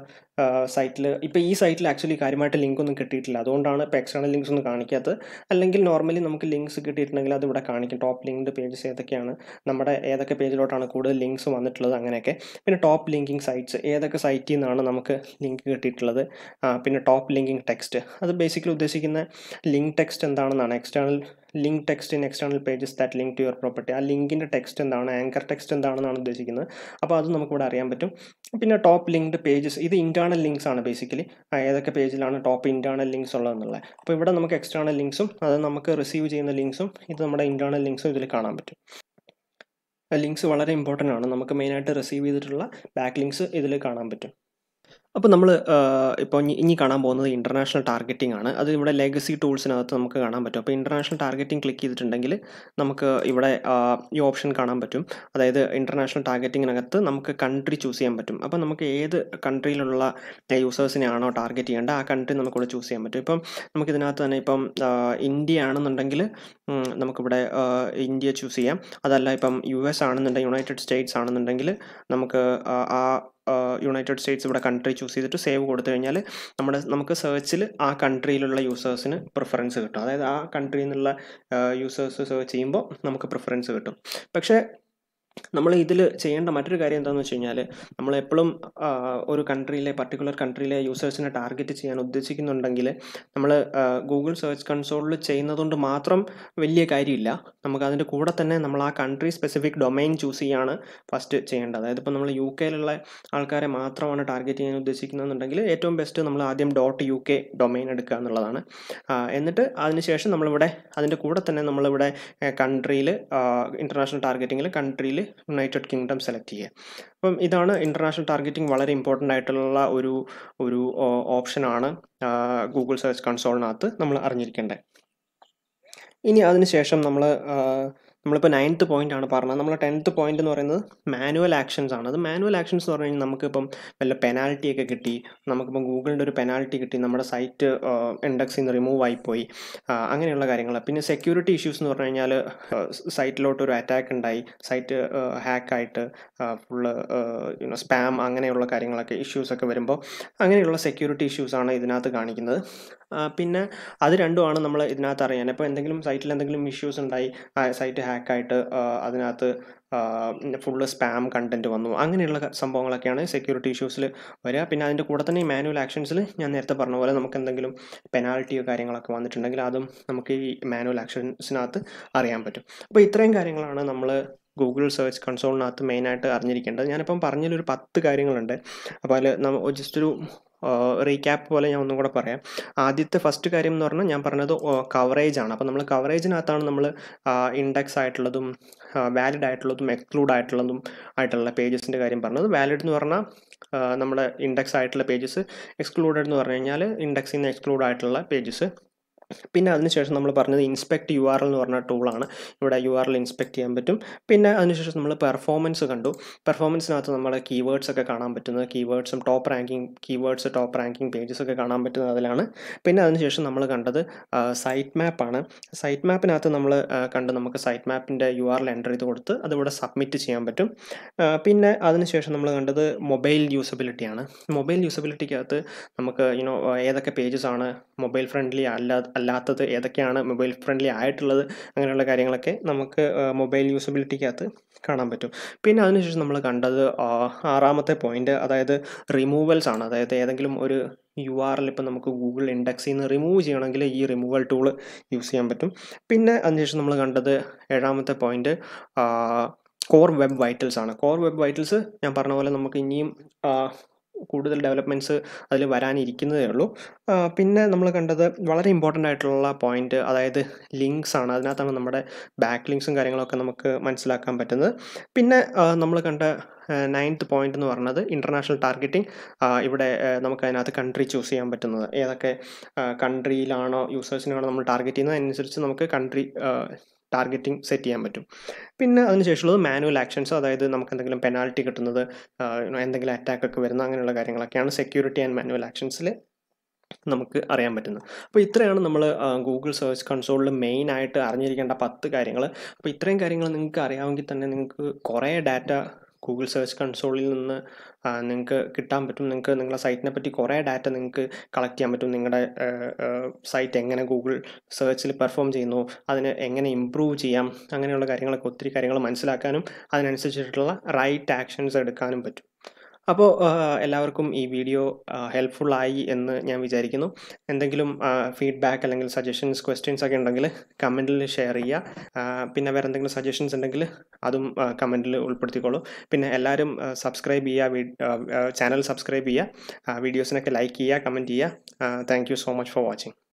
സൈറ്റിൽ ഇപ്പോൾ ഈ സൈറ്റിൽ ആക്ച്വലി കാര്യമായിട്ട് ലിങ്ക് ഒന്നും കിട്ടിയിട്ടില്ല അതുകൊണ്ടാണ് ഇപ്പോൾ എക്സ്റ്റേണൽ ലിങ്ക്സ് ഒന്നും കാണിക്കാത്തത് അല്ലെങ്കിൽ നോർമലി നമുക്ക് ലിങ്ക്സ് കിട്ടിയിട്ടുണ്ടെങ്കിൽ അത് ഇവിടെ കാണിക്കും ടോപ്പ് ലിങ്ക്ഡ് പേജസ് ഏതൊക്കെയാണ് നമ്മുടെ ഏതൊക്കെ പേജിലോട്ടാണ് കൂടുതൽ ലിങ്ക്സ് വന്നിട്ടുള്ളത് അങ്ങനെയൊക്കെ പിന്നെ ടോപ്പ് ലിങ്കിങ് സൈറ്റ്സ് ഏതൊക്കെ സൈറ്റിൽ നിന്നാണ് നമുക്ക് ലിങ്ക് കിട്ടിയിട്ടുള്ളത് ആ, പിന്നെ ടോപ്പ് ലിങ്കിങ് ടെക്സ്റ്റ് അത് ബേസിക്കലി ഉദ്ദേശിക്കുന്ന ലിങ്ക് ടെക്സ്റ്റ് എന്താണെന്നാണ് external link text in external pages that link to your property ആ ലിങ്കിൻ്റെ ടെക്സ്റ്റ് എന്താണ് ആങ്കർ ടെക്സ്റ്റ് എന്താണെന്നാണ് ഉദ്ദേശിക്കുന്നത് അപ്പോൾ അത് നമുക്കിവിടെ അറിയാൻ പറ്റും പിന്നെ ടോപ്പ് ലിങ്ക്ഡ് പേജസ് ഇത് ഇൻറ്റേർണൽ ലിങ്ക്സ് ആണ് ബേസിക്കലി ഏതൊക്കെ പേജിലാണ് ടോപ്പ് ഇൻറ്റേർണൽ ലിങ്ക്സ് ഉള്ളതെന്നുള്ളത് അപ്പോൾ ഇവിടെ നമുക്ക് എക്സ്റ്റേണൽ ലിങ്ക്സും അത് നമുക്ക് റിസീവ് ചെയ്യുന്ന ലിങ്ക്സും ഇത് നമ്മുടെ ഇൻറ്റേർണൽ ലിങ്ക്സും ഇതിൽ കാണാൻ പറ്റും ലിങ്ക്സ് വളരെ ഇമ്പോർട്ടൻ്റ് ആണ് നമുക്ക് മെയിനായിട്ട് റിസീവ് ചെയ്തിട്ടുള്ള ബാക്ക് ലിങ്ക്സ് ഇതിൽ കാണാൻ പറ്റും അപ്പോൾ നമ്മൾ ഇപ്പോൾ ഇനി ഇനി കാണാൻ പോകുന്നത് ഇൻ്റർനാഷണൽ ടാർഗറ്റിംഗ് ആണ് അത് ഇവിടെ ലെഗസി ടൂൾസിനകത്ത് നമുക്ക് കാണാൻ പറ്റും അപ്പോൾ ഇൻ്റർനാഷണൽ ടാർഗറ്റിംഗ് ക്ലിക്ക് ചെയ്തിട്ടുണ്ടെങ്കിൽ നമുക്ക് ഇവിടെ ആ, ഈ ഓപ്ഷൻ കാണാൻ പറ്റും അതായത് ഇൻ്റർനാഷണൽ ടാർഗറ്റിങ്ങിനകത്ത് നമുക്ക് കൺട്രി ചൂസ് ചെയ്യാൻ പറ്റും അപ്പോൾ നമുക്ക് ഏത് കൺട്രിയിലുള്ള യൂസേഴ്സിനെയാണോ ടാർഗറ്റ് ചെയ്യേണ്ടത് ആ കൺട്രി നമുക്കിവിടെ ചൂസ് ചെയ്യാൻ പറ്റും ഇപ്പം നമുക്കിതിനകത്ത് തന്നെ ഇപ്പം ആ, ഇന്ത്യ ആണെന്നുണ്ടെങ്കിൽ ഉം, നമുക്കിവിടെ ആ, ഇന്ത്യ ചൂസ് ചെയ്യാം അതല്ല ഇപ്പം യു എസ് ആണെന്നുണ്ടെങ്കിൽ യുണൈറ്റഡ് സ്റ്റേറ്റ്സ് ആണെന്നുണ്ടെങ്കിൽ നമുക്ക് ആ, ആ യുണൈറ്റഡ് സ്റ്റേറ്റ്സ് ഇവിടെ കൺട്രി ചൂസ് ചെയ്തിട്ട് സേവ് കൊടുത്തു കഴിഞ്ഞാൽ നമ്മുടെ നമുക്ക് സെർച്ചിൽ ആ കൺട്രിയിലുള്ള യൂസേഴ്സിന് പ്രിഫറൻസ് കിട്ടും അതായത് ആ കൺട്രിയിൽ നിന്നുള്ള യൂസേഴ്സ് സെർച്ച് ചെയ്യുമ്പോൾ നമുക്ക് പ്രിഫറൻസ് കിട്ടും പക്ഷേ നമ്മൾ ഇതിൽ ചെയ്യേണ്ട മറ്റൊരു കാര്യം എന്താണെന്ന് വെച്ച് കഴിഞ്ഞാൽ നമ്മൾ എപ്പോഴും ഒരു കൺട്രിയിലെ പർട്ടിക്കുലർ കൺട്രിയിലെ യൂസേഴ്സിനെ ടാർഗറ്റ് ചെയ്യാൻ ഉദ്ദേശിക്കുന്നുണ്ടെങ്കിൽ നമ്മൾ ഗൂഗിൾ സെർച്ച് കൺസോളിൽ ചെയ്യുന്നതുകൊണ്ട് മാത്രം വലിയ കാര്യമില്ല നമുക്ക് അതിൻ്റെ കൂടെ തന്നെ നമ്മൾ ആ കൺട്രി സ്പെസിഫിക് ഡൊമൈൻ ചൂസ് ചെയ്യാണ് ഫസ്റ്റ് ചെയ്യേണ്ടത് അതായത് ഇപ്പോൾ നമ്മൾ യു കെയിലുള്ള ആൾക്കാരെ മാത്രമാണ് ടാർഗറ്റ് ചെയ്യാൻ ഉദ്ദേശിക്കുന്നതെന്നുണ്ടെങ്കിൽ ഏറ്റവും ബെസ്റ്റ് നമ്മൾ ആദ്യം ഡോട്ട് യു കെ ഡൊമൈൻ എടുക്കുക എന്നുള്ളതാണ് ആ, എന്നിട്ട് അതിനുശേഷം നമ്മളിവിടെ അതിൻ്റെ കൂടെ തന്നെ നമ്മളിവിടെ കൺട്രിയിൽ ഇൻ്റർനാഷണൽ ടാർഗറ്റിങ്ങിൽ കൺട്രിയിൽ യുണൈറ്റഡ് കിങ്ഡം സെലക്ട് ചെയ്യുക അപ്പം ഇതാണ് ഇൻ്റർനാഷണൽ ടാർഗറ്റിംഗ് വളരെ ഇമ്പോർട്ടൻ്റ് ആയിട്ടുള്ള ഒരു ഒരു ഓപ്ഷനാണ് ഗൂഗിൾ സെർച്ച് കൺസോളിനകത്ത് നമ്മൾ അറിഞ്ഞിരിക്കേണ്ടത് ഇനി അതിനുശേഷം നമ്മൾ നമ്മളിപ്പോൾ നയൻത്ത് പോയിന്റ് ആണ് പറഞ്ഞത് നമ്മൾ ടെൻത്ത് പോയിന്റ് എന്ന് പറയുന്നത് മാനുവൽ ആക്ഷൻസ് ആണ് അത് മാനുവൽ ആക്ഷൻസ് എന്ന് പറഞ്ഞു കഴിഞ്ഞാൽ നമുക്കിപ്പം വല്ല പെനാൽറ്റി ഒക്കെ കിട്ടി നമുക്കിപ്പം ഗൂഗിളിൻ്റെ ഒരു പെനാൽറ്റി കിട്ടി നമ്മുടെ സൈറ്റ് ഇൻഡെക്സിൽ നിന്ന് റിമൂവ് ആയിപ്പോയി ആ, അങ്ങനെയുള്ള കാര്യങ്ങൾ പിന്നെ സെക്യൂരിറ്റി ഇഷ്യൂസ് എന്ന് പറഞ്ഞു കഴിഞ്ഞാൽ സൈറ്റിലോട്ട് ഒരു അറ്റാക്ക് ഉണ്ടായി സൈറ്റ് ഹാക്കായിട്ട് ഫുള്ള് യുനോ സ്പാം അങ്ങനെയുള്ള കാര്യങ്ങളൊക്കെ ഇഷ്യൂസ് ഒക്കെ വരുമ്പോൾ അങ്ങനെയുള്ള സെക്യൂരിറ്റി ഇഷ്യൂസാണ് ഇതിനകത്ത് കാണിക്കുന്നത് ആ, പിന്നെ അത് രണ്ടുമാണ് നമ്മൾ ഇതിനകത്ത് അറിയാൻ ഇപ്പോൾ എന്തെങ്കിലും സൈറ്റിൽ എന്തെങ്കിലും ഇഷ്യൂസ് ഉണ്ടായി സൈറ്റ് ഹാക്കായിട്ട് അതിനകത്ത് ഫുള്ള് സ്പാം കണ്ടൻറ്റ് വന്നു അങ്ങനെയുള്ള ക- സംഭവങ്ങളൊക്കെയാണ് സെക്യൂരിറ്റി ഇഷ്യൂസിൽ വരിക പിന്നെ അതിൻ്റെ കൂടെ തന്നെ ഈ മാനുവൽ ആക്ഷൻസിൽ ഞാൻ നേരത്തെ പറഞ്ഞ പോലെ നമുക്ക് എന്തെങ്കിലും പെനാൽറ്റിയോ കാര്യങ്ങളൊക്കെ വന്നിട്ടുണ്ടെങ്കിൽ അതും നമുക്ക് ഈ മാനുവൽ ആക്ഷൻസിനകത്ത് അറിയാൻ പറ്റും അപ്പോൾ ഇത്രയും കാര്യങ്ങളാണ് നമ്മൾ ഗൂഗിൾ സെർച്ച് കൺസോളിനകത്ത് മെയിനായിട്ട് അറിഞ്ഞിരിക്കേണ്ടത് ഞാനിപ്പം പറഞ്ഞതിലൊരു പത്ത് കാര്യങ്ങളുണ്ട് അപ്പോൾ അതിൽ നമ്മൾ ജസ്റ്റ് ഒരു റീക്യാപ്പ് പോലെ ഞാൻ ഒന്നും കൂടെ പറയാം ആദ്യത്തെ ഫസ്റ്റ് കാര്യം എന്ന് പറഞ്ഞാൽ ഞാൻ പറഞ്ഞത് കവറേജ് ആണ് അപ്പോൾ നമ്മൾ കവറേജിനകത്താണ് നമ്മൾ ഇൻഡെക്സ് ആയിട്ടുള്ളതും വാലിഡ് ആയിട്ടുള്ളതും എക്സ്ക്ലൂഡ് ആയിട്ടുള്ളതും ആയിട്ടുള്ള പേജസിൻ്റെ കാര്യം പറഞ്ഞത് വാലിഡ് എന്ന് പറഞ്ഞാൽ ആ, നമ്മുടെ ഇൻഡെക്സ് ആയിട്ടുള്ള പേജസ് എക്സ്ക്ലൂഡഡ് എന്ന് പറഞ്ഞു കഴിഞ്ഞാൽ ഇൻഡെക്സിൽ നിന്ന് എക്സ്ക്ലൂഡ് ആയിട്ടുള്ള പേജസ് പിന്നെ അതിനുശേഷം നമ്മൾ പറഞ്ഞത് ഇൻസ്പെക്ട് യു ആർ എൽ എന്ന് പറഞ്ഞ ടൂളാണ് ഇവിടെ യു ആർ എൽ ഇൻസ്പെക്ട് ചെയ്യാൻ പറ്റും പിന്നെ അതിനുശേഷം നമ്മൾ പെർഫോമൻസ് കണ്ടു പെർഫോമൻസിനകത്ത് നമ്മൾ കീവേഡ്സ് ഒക്കെ കാണാൻ പറ്റുന്നത് കീവേഡ്സും top ranking keywords top ranking pages ഒക്കെ കാണാൻ പറ്റുന്നത് അതിലാണ് പിന്നെ അതിനുശേഷം നമ്മൾ കണ്ടത് സൈറ്റ് മാപ്പാണ് സൈറ്റ് മാപ്പിനകത്ത് നമ്മൾ കണ്ട് നമുക്ക് സൈറ്റ് മാപ്പിൻ്റെ യു ആർ എൽ എൻ്റർ ചെയ്ത് കൊടുത്ത് അതിവിടെ സബ്മിറ്റ് ചെയ്യാൻ പറ്റും ആ, പിന്നെ അതിനുശേഷം നമ്മൾ കണ്ടത് മൊബൈൽ യൂസബിലിറ്റിയാണ് മൊബൈൽ യൂസബിലിറ്റിക്കകത്ത് നമുക്ക് യുനോ ഏതൊക്കെ പേജസ് ആണ് മൊബൈൽ ഫ്രണ്ട്ലി അല്ല അല്ലാത്തത് ഏതൊക്കെയാണ് മൊബൈൽ ഫ്രണ്ട്ലി ആയിട്ടുള്ളത് അങ്ങനെയുള്ള കാര്യങ്ങളൊക്കെ നമുക്ക് മൊബൈൽ യൂസബിലിറ്റിക്കകത്ത് കാണാൻ പറ്റും പിന്നെ അതിനുശേഷം നമ്മൾ കണ്ടത് ആ, ആറാമത്തെ പോയിന്റ് അതായത് റിമൂവൽസ് ആണ് അതായത് ഏതെങ്കിലും ഒരു യു ആർ എൽ ഇപ്പം നമുക്ക് ഗൂഗിൾ ഇൻഡെക്സിൽ നിന്ന് റിമൂവ് ചെയ്യണമെങ്കിൽ ഈ റിമൂവൽ ടൂൾ യൂസ് ചെയ്യാൻ പറ്റും പിന്നെ അതിനുശേഷം നമ്മൾ കണ്ടത് ഏഴാമത്തെ പോയിന്റ് കോർ വെബ് വൈറ്റൽസ് ആണ് കോർ വെബ് വൈറ്റൽസ് ഞാൻ പറഞ്ഞ പോലെ നമുക്ക് ഇനിയും ആ, കൂടുതൽ ഡെവലപ്മെൻറ്റ്സ് അതിൽ വരാനിരിക്കുന്നതേ ഉള്ളൂ ആ, പിന്നെ നമ്മൾ കണ്ടത് വളരെ ഇമ്പോർട്ടൻ്റ് ആയിട്ടുള്ള പോയിന്റ് അതായത് ലിങ്ക്സ് ആണ് അതിനകത്താണ് നമ്മുടെ ബാക്ക് ലിങ്ക്സും കാര്യങ്ങളൊക്കെ നമുക്ക് മനസ്സിലാക്കാൻ പറ്റുന്നത് പിന്നെ നമ്മൾ കണ്ട നയൻത്ത് പോയിന്റ് എന്ന് പറയുന്നത് ഇൻ്റർനാഷണൽ ടാർഗറ്റിംഗ് ഇവിടെ ആ, നമുക്ക് അതിനകത്ത് കൺട്രി ചൂസ് ചെയ്യാൻ പറ്റുന്നത് ഏതൊക്കെ കൺട്രിയിലാണോ യൂസേഴ്സിനാണോ നമ്മൾ ടാർഗറ്റ് ചെയ്യുന്നത് അതിനനുസരിച്ച് നമുക്ക് കൺട്രി ടാർഗറ്റിംഗ് സെറ്റ് ചെയ്യാൻ പറ്റും പിന്നെ അതിനുശേഷമുള്ളത് മാനുവൽ ആക്ഷൻസ് അതായത് നമുക്ക് എന്തെങ്കിലും പെനാൽറ്റി കിട്ടുന്നത് ആ, you know, എന്തെങ്കിലും അറ്റാക്ക് ഒക്കെ വരുന്ന അങ്ങനെയുള്ള കാര്യങ്ങളൊക്കെയാണ് സെക്യൂരിറ്റി ആൻഡ് മാനുവൽ ആക്ഷൻസിൽ നമുക്ക് അറിയാൻ പറ്റുന്നത് അപ്പോൾ ഇത്രയാണ് നമ്മൾ ഗൂഗിൾ സെർച്ച് കൺസോളിൽ മെയിൻ ആയിട്ട് അറിഞ്ഞിരിക്കേണ്ട പത്ത് കാര്യങ്ങൾ അപ്പോൾ ഇത്രയും കാര്യങ്ങൾ നിങ്ങൾക്ക് അറിയാമെങ്കിൽ തന്നെ നിങ്ങൾക്ക് കുറേ ഡാറ്റ ഗൂഗിൾ സെർച്ച് കൺസോളിൽ നിന്ന് നിങ്ങൾക്ക് കിട്ടാൻ പറ്റും നിങ്ങൾക്ക് നിങ്ങളുടെ സൈറ്റിനെ പറ്റി കുറേ ഡാറ്റ നിങ്ങൾക്ക് കളക്ട് ചെയ്യാൻ പറ്റും നിങ്ങളുടെ സൈറ്റ് എങ്ങനെ ഗൂഗിൾ സെർച്ചിൽ പെർഫോം ചെയ്യുന്നു അതിന് എങ്ങനെ ഇമ്പ്രൂവ് ചെയ്യാം അങ്ങനെയുള്ള കാര്യങ്ങളൊക്കെ ഒത്തിരി കാര്യങ്ങൾ മനസ്സിലാക്കാനും അതിനനുസരിച്ചിട്ടുള്ള റൈറ്റ് ആക്ഷൻസ് എടുക്കാനും പറ്റും അപ്പോൾ എല്ലാവർക്കും ഈ വീഡിയോ ഹെൽപ്ഫുൾ ആയി എന്ന് ഞാൻ വിചാരിക്കുന്നു എന്തെങ്കിലും ഫീഡ്ബാക്ക് അല്ലെങ്കിൽ സജഷൻസ് ക്വസ്റ്റ്യൻസ് ഒക്കെ ഉണ്ടെങ്കിൽ കമൻറ്റിൽ ഷെയർ ചെയ്യുക ആ, പിന്നെ വേറെ എന്തെങ്കിലും സജഷൻസ് ഉണ്ടെങ്കിൽ അതും കമൻറ്റിൽ ഉൾപ്പെടുത്തിക്കോളൂ പിന്നെ എല്ലാവരും സബ്സ്ക്രൈബ് ചെയ്യുക ചാനൽ സബ്സ്ക്രൈബ് ചെയ്യുക വീഡിയോസിനൊക്കെ ലൈക്ക് ചെയ്യുക കമൻറ്റ് ചെയ്യുക thank you so much for watching